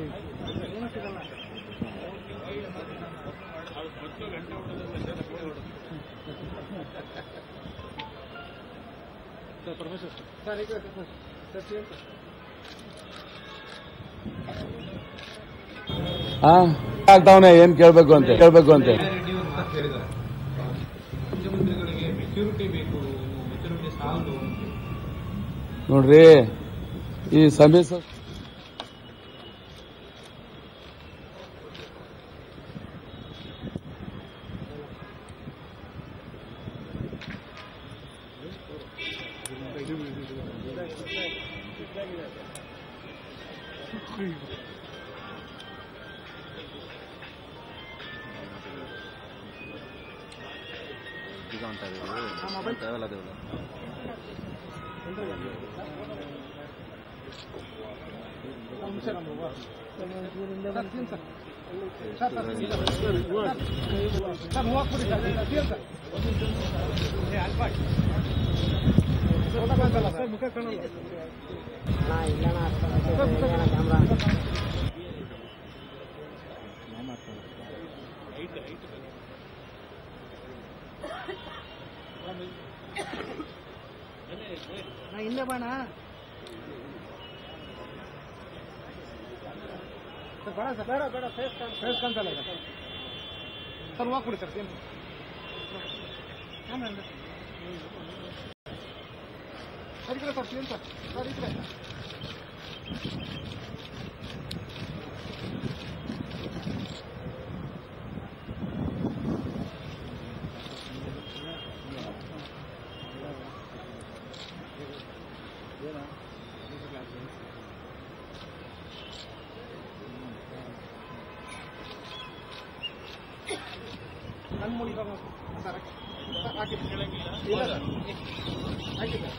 [SPEAKER 4] ಏನು ಸಿಗಲ್ಲ ಸರ್ ಈಗ ಸರ್ ಸರ್
[SPEAKER 5] ಹಾ ಆಗ್ತಾವನೆ ಏನ್ ಕೇಳ್ಬೇಕು ಅಂತ ಕೇಳ್ಬೇಕು ಅಂತ
[SPEAKER 3] ಯಡಿಯೂರಪ್ಪ ಹೇಳಿದ್ದಾರೆ ಮುಖ್ಯಮಂತ್ರಿಗಳಿಗೆ ಮೆಚ್ಯೂರಿಟಿ ಬೇಕು ಮೆಚ್ಯೂರಿಟಿ ಸಾಲದು
[SPEAKER 5] ನೋಡ್ರಿ ಈ ಸಮ್ಮಿಶ್ರ
[SPEAKER 4] ನಾ ಹಿಂದೆ ಬಾಣ ಸರ್ ಬೇಡ ಸರ್ ಬೇಡ ಬೇಡ ಫೇಸ್ ಫೇಸ್ ಕಾಣಿಸಲ್ಲ ಈಗ ಸರ್ ಹೋಗಿ ಕೊಡಿ ಸರ್ ಸೇಮ್ ಸರ್ ಈ ಕಡೆ ಸರ್ ಸೇಮ್ ಸರ್ ಸರ್ ಈ ಕಡೆ ನನ್ನ ಮುಡಿ ಸರ್ ಹಾಕಿ ಇಲ್ಲ ಸರ್ ಹಾಕಿ ಸರ್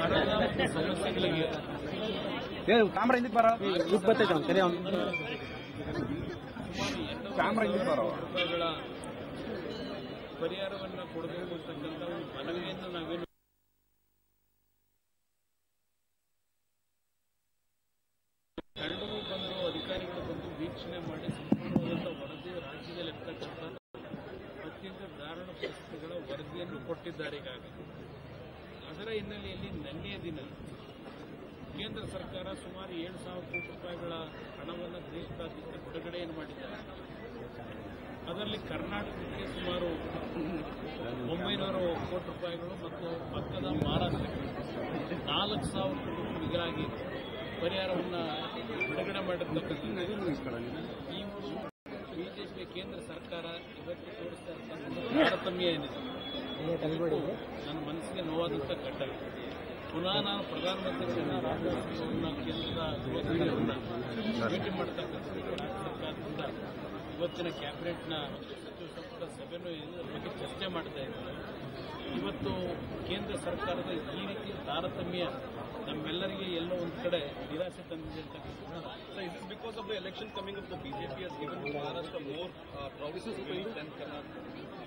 [SPEAKER 4] ಕ್ಯಾಮ್ರಾ ಹಿಂದಕ್ಕೆ ಬರ ಬರ್ತೈತೆ ಅವ್ನು ಸರಿ ಅವ್ನು
[SPEAKER 2] ಸುಮಾರು ಎರಡು ರೂಪಾಯಿಗಳ ಪರಿಹಾರವನ್ನ ಕೊಡಬೇಕು ಅಂತಕ್ಕಂಥ ಒಂದು ಮನವಿಯನ್ನು ನಾವೇನು ತಂಡವು ಬಂದು ಅಧಿಕಾರಿಗಳು ಬಂದು ವೀಕ್ಷಣೆ ಮಾಡಿ ಸಂಪೂರ್ಣವಾದಂಥ ವರದಿ ರಾಜ್ಯದಲ್ಲಿ ಇರ್ತಕ್ಕಂಥ ಅತ್ಯಂತ ದಾರುಣ ಪರಿಸ್ಥಿತಿಗಳ ವರದಿಯನ್ನು ಕೊಟ್ಟಿದ್ದಾರೆ ಈಗಾಗಲೇ ಅದರ ಹಿನ್ನೆಲೆಯಲ್ಲಿ ನಿನ್ನೆಯ ದಿನ ಕೇಂದ್ರ ಸರ್ಕಾರ ಸುಮಾರು ಏಳು ಸಾವಿರ ಕೋಟಿ ರೂಪಾಯಿಗಳ ಹಣವನ್ನು ದೇಶದಾದ್ಯಂತ ಬಿಡುಗಡೆಯನ್ನು ಮಾಡಿದ್ದಾರೆ ಅದರಲ್ಲಿ ಕರ್ನಾಟಕಕ್ಕೆ ಸುಮಾರು ಒಂಬೈನೂರು ಕೋಟಿ ರೂಪಾಯಿಗಳು ಮತ್ತು ಪಕ್ಕದ ಮಹಾರಾಷ್ಟ್ರಕ್ಕೆ ನಾಲ್ಕು ಸಾವಿರ ಕೋಟಿ ಮಿಗಿಲಾಗಿ ಪರಿಹಾರವನ್ನು ಬಿಡುಗಡೆ ಮಾಡಿರ್ತಕ್ಕಂಥ ಇವರು ಬಿಜೆಪಿ ಕೇಂದ್ರ ಸರ್ಕಾರ ಇವತ್ತು ತೋರಿಸ್ತಾ ಇರ್ತಕ್ಕಂಥ ತಾರತಮ್ಯ ಏನಿದೆ ಇದು ನನ್ನ ಮನಸ್ಸಿಗೆ ನೋವಾದಂಥ ಘಟನೆ ಪುನಃ ನಾನು ಪ್ರಧಾನಮಂತ್ರಿಗಳನ್ನ ರಾಜನಾಥ್ ಕೇಂದ್ರದ ಗೃಹ ಸಚಿವರನ್ನ ಭೇಟಿ ಮಾಡ್ತಕ್ಕಂಥ ರಾಜ್ಯ ಸರ್ಕಾರದಿಂದ ಇವತ್ತಿನ ಕ್ಯಾಬಿನೆಟ್ನ ಸಚಿವ ಸಂಪುಟ ಸಭೆನೂ ಇದರ ಬಗ್ಗೆ ಚರ್ಚೆ ಮಾಡ್ತಾ ಇದ್ದಾರೆ ಇವತ್ತು ಕೇಂದ್ರ ಸರ್ಕಾರದ ಈ ರೀತಿ ತಾರತಮ್ಯ ನಮ್ಮೆಲ್ಲರಿಗೆ ಎಲ್ಲೋ ಒಂದು ಕಡೆ ನಿರಾಸೆ ತಂದಿದೆ ಅಂತಕ್ಕಂಥದ್ದು
[SPEAKER 3] So is this because of the election coming up, the BJP has given Maharashtra more uh, provinces than Karnataka?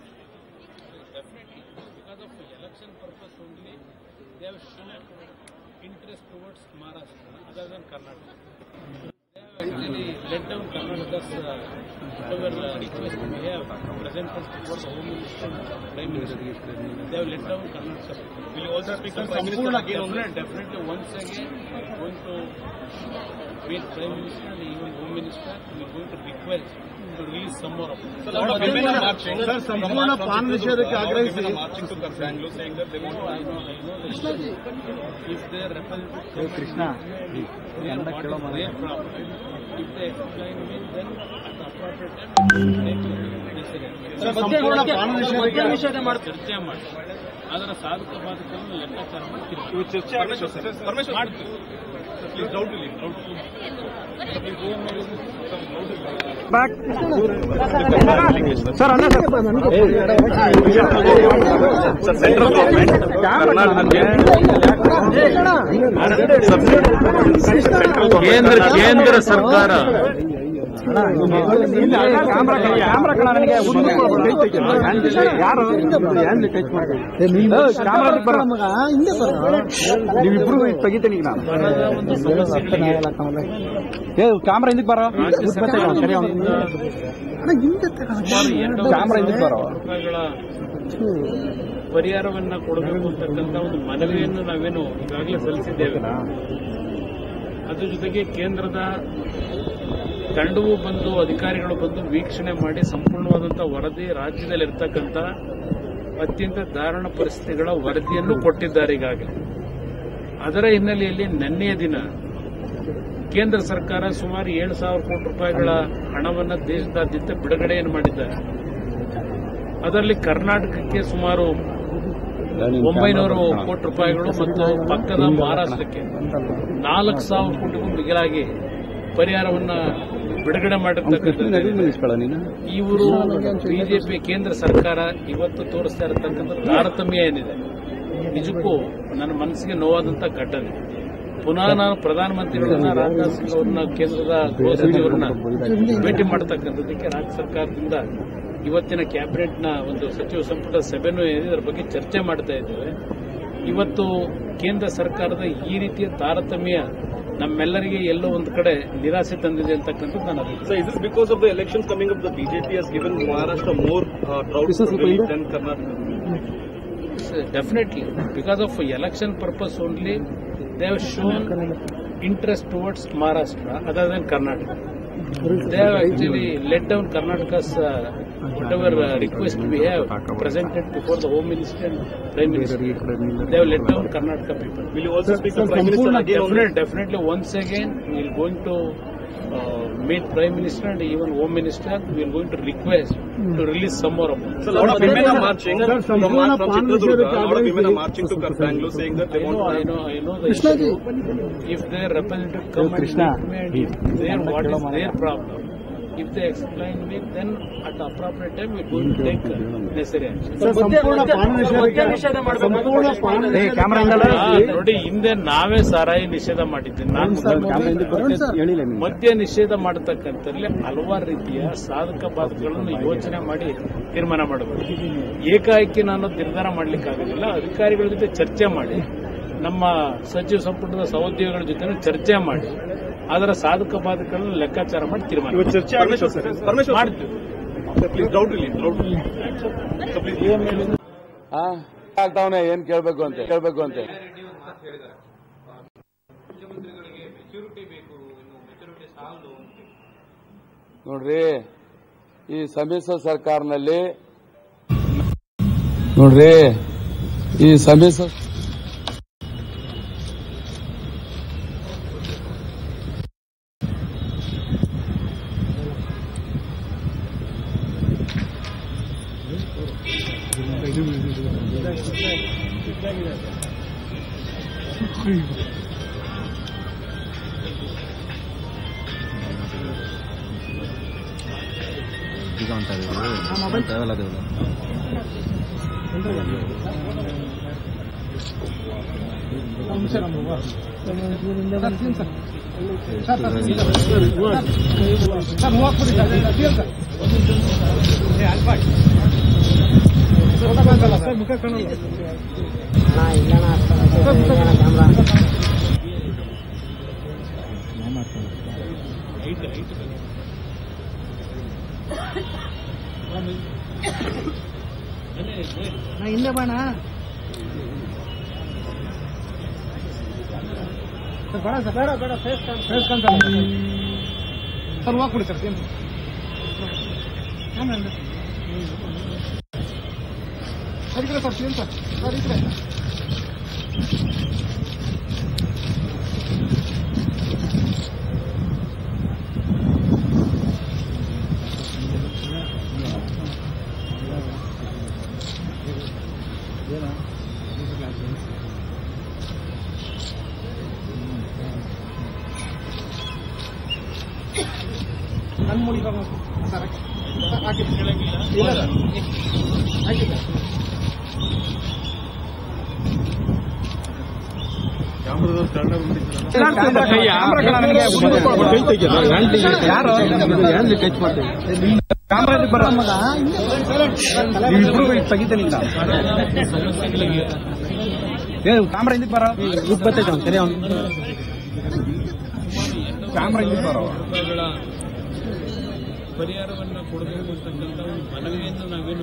[SPEAKER 2] Definitely, because of election purpose only, they have shown interest towards Maharashtra other than Karnataka. They have actually let down Karnataka's uh, whatever uh, request we have presented towards the Home Minister and Prime Minister. They have let down Karnataka.
[SPEAKER 3] Will you also speak to Prime Minister
[SPEAKER 2] Sampurna
[SPEAKER 3] again on
[SPEAKER 2] definitely, definitely once again going to meet Prime Minister and even Home Minister. We are going to request to release some more of it.
[SPEAKER 3] So, lot of women are marching.
[SPEAKER 1] Sir, ಸಂಪೂರ್ಣ ಪಾನ್ ನಿಷೇಧಕ್ಕೆ ಆಗ್ರಹಿಸಿ
[SPEAKER 3] Women are marching to Bangalore saying that they want
[SPEAKER 2] No, I know, I know the issue. If they are representative
[SPEAKER 1] Krishna
[SPEAKER 2] they are what is their problem. If they explain me, then at the appropriate time, we will take necessary.
[SPEAKER 1] ಸಂಪೂರ್ಣ ಪಾನ್ ನಿಷೇಧಕ್ಕೆ
[SPEAKER 2] ಚರ್ಚೆ ಮಾಡಿ ಅದರ ಸಾಧಕ ಬಾಧಕವನ್ನು ಲೆಕ್ಕಾಚಾರ ಮಾಡಿ ತಿರುಗಿ
[SPEAKER 3] Parmeshwar sir. Parmeshwar sir.
[SPEAKER 2] ಮಾಡ್ತೀವಿ
[SPEAKER 3] Please down to leave. Down to leave.
[SPEAKER 1] Sir ಅಲ್ಲ
[SPEAKER 3] Central government,
[SPEAKER 2] ಕೇಂದ್ರ ಕೇಂದ್ರ ಸರ್ಕಾರ
[SPEAKER 1] ಯಾರು ನೀವಿಬ್ರು ತೆಗಿತೀನಿ ಈಗ ನಾನು
[SPEAKER 2] ಬರದ ಒಂದು ಸಮಸ್ಯೆಗಳಿಗೆ
[SPEAKER 1] ಏ ಕ್ಯಾಮ್ರಾ ಹಿಂದಕ್ಕೆ ಬರೋ
[SPEAKER 2] ರಾಜ್ಯ ಸರ್ಕಾರದಿಂದ ಸುಮಾರು ಎರಡು
[SPEAKER 1] ಕ್ಯಾಮ್ರಾ ಹಿಂದಕ್ಕೆ ಬರೋ
[SPEAKER 2] ರೂಪಾಯಿಗಳ ಪರಿಹಾರವನ್ನ ಕೊಡಬೇಕು ಅಂತಕ್ಕಂಥ ಒಂದು ಮನವಿಯನ್ನು ನಾವೇನು ಈಗಾಗಲೇ ಸಲ್ಲಿಸಿದ್ದೇವೆ ಅದ್ರ ಜೊತೆಗೆ ಕೇಂದ್ರದ ತಂಡವು ಬಂದು ಅಧಿಕಾರಿಗಳು ಬಂದು ವೀಕ್ಷಣೆ ಮಾಡಿ ಸಂಪೂರ್ಣವಾದಂಥ ವರದಿ ರಾಜ್ಯದಲ್ಲಿ ಇರ್ತಕ್ಕಂಥ ಅತ್ಯಂತ ದಾರುಣ ಪರಿಸ್ಥಿತಿಗಳ ವರದಿಯನ್ನು ಕೊಟ್ಟಿದ್ದಾರೆ ಈಗಾಗಲೇ ಅದರ ಹಿನ್ನೆಲೆಯಲ್ಲಿ ನಿನ್ನೆಯ ದಿನ ಕೇಂದ್ರ ಸರ್ಕಾರ ಸುಮಾರು ಏಳು ಸಾವಿರ ಕೋಟಿ ರೂಪಾಯಿಗಳ ಹಣವನ್ನು ದೇಶದಾದ್ಯಂತ ಬಿಡುಗಡೆಯನ್ನು ಮಾಡಿದ್ದಾರೆ ಅದರಲ್ಲಿ ಕರ್ನಾಟಕಕ್ಕೆ ಸುಮಾರು ಒಂಬೈನೂರು ಕೋಟಿ ರೂಪಾಯಿಗಳು ಮತ್ತು ಪಕ್ಕದ ಮಹಾರಾಷ್ಟ್ರಕ್ಕೆ ನಾಲ್ಕು ಸಾವಿರ ಕೋಟಿಗೂ ಮಿಗಿಲಾಗಿ ಪರಿಹಾರವನ್ನ ಬಿಡುಗಡೆ ಮಾಡಿರ್ತಕ್ಕಂಥ ಇವರು ಬಿಜೆಪಿ ಕೇಂದ್ರ ಸರ್ಕಾರ ಇವತ್ತು ತೋರಿಸ್ತಾ ಇರತಕ್ಕಂಥ ತಾರತಮ್ಯ ಏನಿದೆ ನಿಜಕ್ಕೂ ನನ್ನ ಮನಸ್ಸಿಗೆ ನೋವಾದಂತ ಘಟನೆ ಪುನಃ ನಾನು ಪ್ರಧಾನಮಂತ್ರಿಗಳನ್ನ ರಾಜನಾಥ್ ಸಿಂಗ್ ಅವರನ್ನ ಕೇಂದ್ರದ ಗೃಹ ಸಚಿವರನ್ನ ಭೇಟಿ ಮಾಡತಕ್ಕಂಥದ್ದಕ್ಕೆ ರಾಜ್ಯ ಸರ್ಕಾರದಿಂದ ಇವತ್ತಿನ ಕ್ಯಾಬಿನೆಟ್ನ ಒಂದು ಸಚಿವ ಸಂಪುಟ ಸಭೆನೂ ಇದೆ ಇದರ ಬಗ್ಗೆ ಚರ್ಚೆ ಮಾಡ್ತಾ ಇದ್ದೇವೆ ಇವತ್ತು ಕೇಂದ್ರ ಸರ್ಕಾರದ ಈ ರೀತಿಯ ತಾರತಮ್ಯ ನಮ್ಮೆಲ್ಲರಿಗೆ ಎಲ್ಲೋ ಒಂದು ಕಡೆ ನಿರಾಸೆ ತಂದಿದೆ ಅಂತಕ್ಕಂಥದ್ದು ನಾನು ಅಭಿಪ್ರಾಯ
[SPEAKER 3] So is this because of the elections coming up, the BJP has given Maharashtra more uh, provinces than Karnataka?
[SPEAKER 2] definitely because of election purpose only they have shown interest towards Maharashtra other than Karnataka. They have actually let down Karnataka's uh, whatever uh, request we have presented before the Home Minister and Prime Minister. They have let down Karnataka people.
[SPEAKER 3] Will you also speak to Prime Minister again on
[SPEAKER 2] Definitely, definitely once again we are going to uh, meet Prime Minister and even Home Minister. We are going to request to release some more amount.
[SPEAKER 3] So a lot of women are marching from, from Chitradurga. A lot of women are marching to Bangalore saying that they
[SPEAKER 2] I
[SPEAKER 3] want
[SPEAKER 2] know,
[SPEAKER 3] to
[SPEAKER 2] I know, I know the issue. If their representative come and meet me and if their what is their problem, If they explain me, then at the appropriate time we're going to take necessary action.
[SPEAKER 1] Sir, ಸಂಪೂರ್ಣ ಪಾನ ನಿಷೇಧ ಸಂಪೂರ್ಣ ಪಾನ ನಿಷೇಧ
[SPEAKER 2] ಆ, ನೋಡಿ ಹಿಂದೆ ನಾವೇ ಸಾರಾಯಿ ನಿಷೇಧ ಮಾಡಿದ್ದೀವಿ ನಾನು ಮದ್ಯ ನಿಷೇಧ ಮಾಡತಕ್ಕಂಥಲ್ಲಿ ಹಲವಾರು ರೀತಿಯ ಸಾಧಕ ಬಾಧಕಗಳನ್ನು ಯೋಚನೆ ಮಾಡಿ ತೀರ್ಮಾನ ಮಾಡಬೇಕು ಏಕಾಏಕಿ ನಾನು ನಿರ್ಧಾರ ಮಾಡ್ಲಿಕ್ಕಾಗೋದಿಲ್ಲ ಅಧಿಕಾರಿಗಳ ಜೊತೆ ಚರ್ಚೆ ಮಾಡಿ ನಮ್ಮ ಸಚಿವ ಸಂಪುಟದ ಸಹೋದ್ಯೋಗಿಗಳ ಜೊತೆ ಚರ್ಚೆ ಮಾಡಿ ಅದರ ಸಾಧಕ ಬಾಧಕಗಳನ್ನು ಲೆಕ್ಕಾಚಾರ ಮಾಡಿ ತೀರ್ಮಾನ
[SPEAKER 3] ಇವತ್ತು ಚರ್ಚೆ ಆಗಿತ್ತು ಸರ್ ಪರಮೇಶ್ವರ್
[SPEAKER 2] ಮಾಡ್ತೀವಿ
[SPEAKER 3] please doubt release doubt release
[SPEAKER 5] ಆ ಆಗ್ತಾವನೆ ಏನ್ ಕೇಳ್ಬೇಕು ಅಂತ ಕೇಳ್ಬೇಕು ಅಂತ ನೋಡ್ರಿ ಈ ಸಮ್ಮಿಶ್ರ ಸರ್ಕಾರನಲ್ಲಿ ನೋಡ್ರಿ ಈ ಸಮ್ಮಿಶ್ರ
[SPEAKER 4] ಹಿಂದೆ ಬಾಣ ಸರ್ ಬೇಡ ಸರ್ ಬೇಡ ಬೇಡ ಫೇಸ್ ಫೇಸ್ ಕಾಣ್ತಾನೆ ಸರ್ ಹೋಗಿ ಕೊಡಿ ಸರ್ ಸೇಮ್ ಸರ್ ಈ ಕಡೆ ಸರ್ ಸೇಮ್ ಸರ್ ಸರ್ ಈ ಕಡೆ ನನ್ನ ಮುಡಿ ಸರ್ ಸರ್ ಹಾಕಿ ಇಲ್ಲ ಸರ್ ಹಾಕಿ ಸರ್ ಕ್ಯಾಮ್ರಾ ಹಿಂದಕ್ಕೆ ಬರ ಬರ್ತೈತೆ ಅವ್ನು ಸರಿ ಅವ್ನು ಕ್ಯಾಮ್ರಾ ಹಿಂದಕ್ಕೆ ಬರೋ
[SPEAKER 2] ರೂಪಾಯಿಗಳ ಪರಿಹಾರವನ್ನು ಕೊಡಬೇಕು ಅಂತಕ್ಕಂಥ ಒಂದು ಮನವಿಯನ್ನು ನಾವೇನು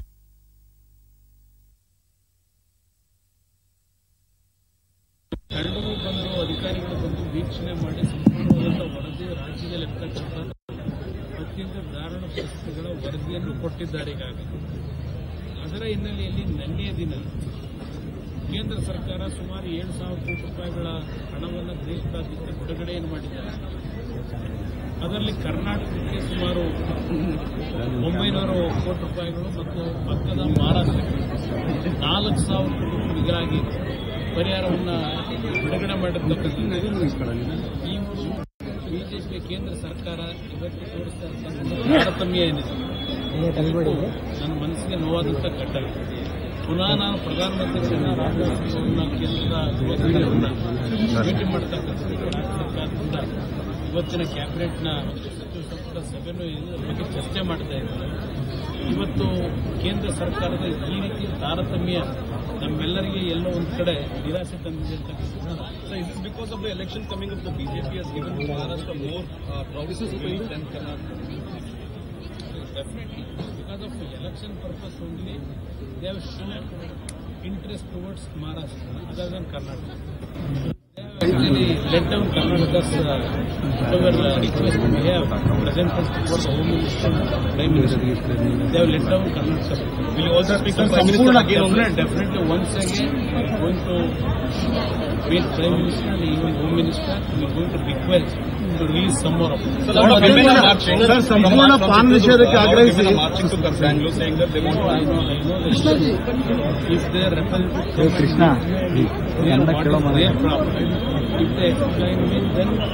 [SPEAKER 2] ತಂಡವು ಬಂದು ಅಧಿಕಾರಿಗಳು ಬಂದು ವೀಕ್ಷಣೆ ಮಾಡಿ ಸಂಪೂರ್ಣವಾದಂಥ ವರದಿ ರಾಜ್ಯದಲ್ಲಿ ಇರ್ತಕ್ಕಂಥ ಅತ್ಯಂತ ದಾರುಣ ಪರಿಸ್ಥಿತಿಗಳ ವರದಿಯನ್ನು ಕೊಟ್ಟಿದ್ದಾರೆ ಈಗಾಗಲೇ ಅದರ ಹಿನ್ನೆಲೆಯಲ್ಲಿ ನಿನ್ನೆಯ ದಿನ ಕೇಂದ್ರ ಸರ್ಕಾರ ಸುಮಾರು ಏಳು ಸಾವಿರ ಕೋಟಿ ರೂಪಾಯಿಗಳ ಹಣವನ್ನು ದೇಶದಾದ್ಯಂತ ಬಿಡುಗಡೆಯನ್ನು ಮಾಡಿದ್ದಾರೆ ಅದರಲ್ಲಿ ಕರ್ನಾಟಕಕ್ಕೆ ಸುಮಾರು ಒಂಬೈನೂರು ಕೋಟಿ ರೂಪಾಯಿಗಳು ಮತ್ತು ಪಕ್ಕದ ಮಹಾರಾಷ್ಟ್ರಕ್ಕೆ ನಾಲ್ಕು ಸಾವಿರ ಕೋಟಿ ನಿಗರಾಗಿ ಪರಿಹಾರವನ್ನು ಬಿಡುಗಡೆ ಮಾಡಿರ್ತಕ್ಕಂಥದ್ದು ಈ ಬಿಜೆಪಿಯ ಕೇಂದ್ರ ಸರ್ಕಾರ ಇವತ್ತು ತೋರಿಸ್ತಾ ಇರ್ತಕ್ಕಂಥ ತಾರತಮ್ಯ ಏನಿದೆ ಇದು ನನ್ನ ಮನಸ್ಸಿಗೆ ನೋವಾದಂಥ ಘಟನೆ ಪುನಃ ನಾನು ಪ್ರಧಾನಮಂತ್ರಿಗಳನ್ನ ರಾಜ್ಯಸಭೆಯನ್ನ ಕೇಂದ್ರದ ಗೃಹಸಚಿವರನ್ನ ಭೇಟಿ ಮಾಡತಕ್ಕಂಥದ್ದು ರಾಜ್ಯ ಸರ್ಕಾರದಿಂದ ಇವತ್ತಿನ ಕ್ಯಾಬಿನೆಟ್ನ ಸಚಿವ ಸಂಪುಟ ಸಭೆನೂ ಇದರ ಬಗ್ಗೆ ಚರ್ಚೆ ಮಾಡ್ತಾ ಇದ್ದಾರೆ ಇವತ್ತು ಕೇಂದ್ರ ಸರ್ಕಾರದ ಈ ರೀತಿ ತಾರತಮ್ಯ ನಮ್ಮೆಲ್ಲರಿಗೆ ಎಲ್ಲೋ ಒಂದು ಕಡೆ ನಿರಾಸೆ ತಂದಿದೆ ಅಂತಕ್ಕಂಥದ್ದು
[SPEAKER 3] So is this because of the election coming up, the BJP has given Maharashtra more uh, provinces than Karnataka?
[SPEAKER 2] Definitely, because of election purpose only, they have shown interest towards Maharashtra other than Karnataka. They have actually let down Karnataka's uh, whatever uh, request we have presented before the Home Minister and Prime Minister. They have let down Karnataka.
[SPEAKER 3] Will you also speak to
[SPEAKER 2] Sir,
[SPEAKER 3] Prime Minister
[SPEAKER 2] Sampurna,
[SPEAKER 3] again on this?
[SPEAKER 2] definitely, definitely once again we are going to meet Prime Minister and even Home Minister. We are going to request to release some more of it.
[SPEAKER 3] So, lot of women are marching.
[SPEAKER 1] Sir, ಸಂಪೂರ್ಣ
[SPEAKER 3] From
[SPEAKER 1] ಪಾನ್
[SPEAKER 3] Chittoor,
[SPEAKER 1] ನಿಷೇಧಕ್ಕೆ
[SPEAKER 3] lot of
[SPEAKER 1] ಆಗ್ರಹಿಸಿ
[SPEAKER 3] women are marching to Bangalore saying that they want
[SPEAKER 2] No,
[SPEAKER 3] to
[SPEAKER 2] I know, I know that if they are repelled,
[SPEAKER 1] Krishna
[SPEAKER 2] they are what is their problem. If they explain me, then at the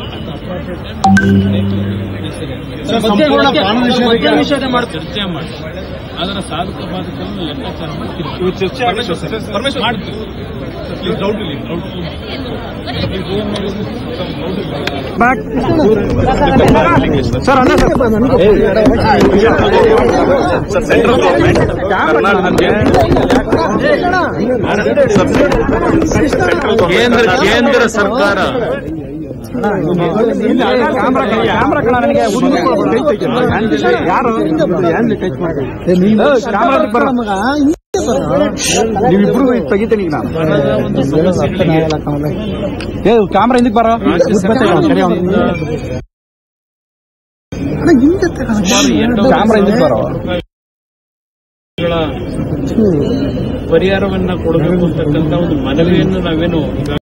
[SPEAKER 1] ಸಂಪೂರ್ಣ ಪ್ರಾಣ ನಿಷೇಧ
[SPEAKER 2] ನಿಷೇಧ ಮಾಡಿ ಚರ್ಚೆ ಮಾಡಿ ಅದರ ಸಾಧಕ ಬಾಧಕವನ್ನು ಲೆಕ್ಕಾಚಾರ ಮಾಡಿ ತೀರ್ಮಾನ
[SPEAKER 3] ಇವು ಚರ್ಚೆ ಆಗುತ್ತೆ ಸರ್ ಪರಮೇಶ್ವರ್
[SPEAKER 2] ಮಾಡ್ತೀವಿ
[SPEAKER 3] ಪ್ಲೀಸ್ ರೌಂಡ್ ಇಲ್ಲಿ ರೌಂಡ್ ಸರ್ ಸೆಂಟ್ರಲ್ ಗೌರ್ಮೆಂಟ್
[SPEAKER 2] ಕೇಂದ್ರ ಕೇಂದ್ರ ಸರ್ಕಾರ
[SPEAKER 1] ನೀವಿಬ್ರು ತೆಗಿತೀನಿ ಈಗ ನಾನು
[SPEAKER 2] ಬರದ ಒಂದು ಸಮಸ್ಯೆಗಳಿಗೆ
[SPEAKER 1] ಕ್ಯಾಮ್ರಾ ಹಿಂದಕ್ಕೆ ಬರೋ
[SPEAKER 2] ರಾಜ್ಯ ಸರ್ಕಾರದಿಂದ ಸುಮಾರು ಎರಡು
[SPEAKER 1] ಕ್ಯಾಮ್ರಾ ಹಿಂದಕ್ಕೆ ಬರೋ
[SPEAKER 2] ರೂಪಾಯಿಗಳ ಪರಿಹಾರವನ್ನ ಕೊಡಬೇಕು ಅಂತಕ್ಕಂಥ ಒಂದು ಮನವಿಯನ್ನು ನಾವೇನು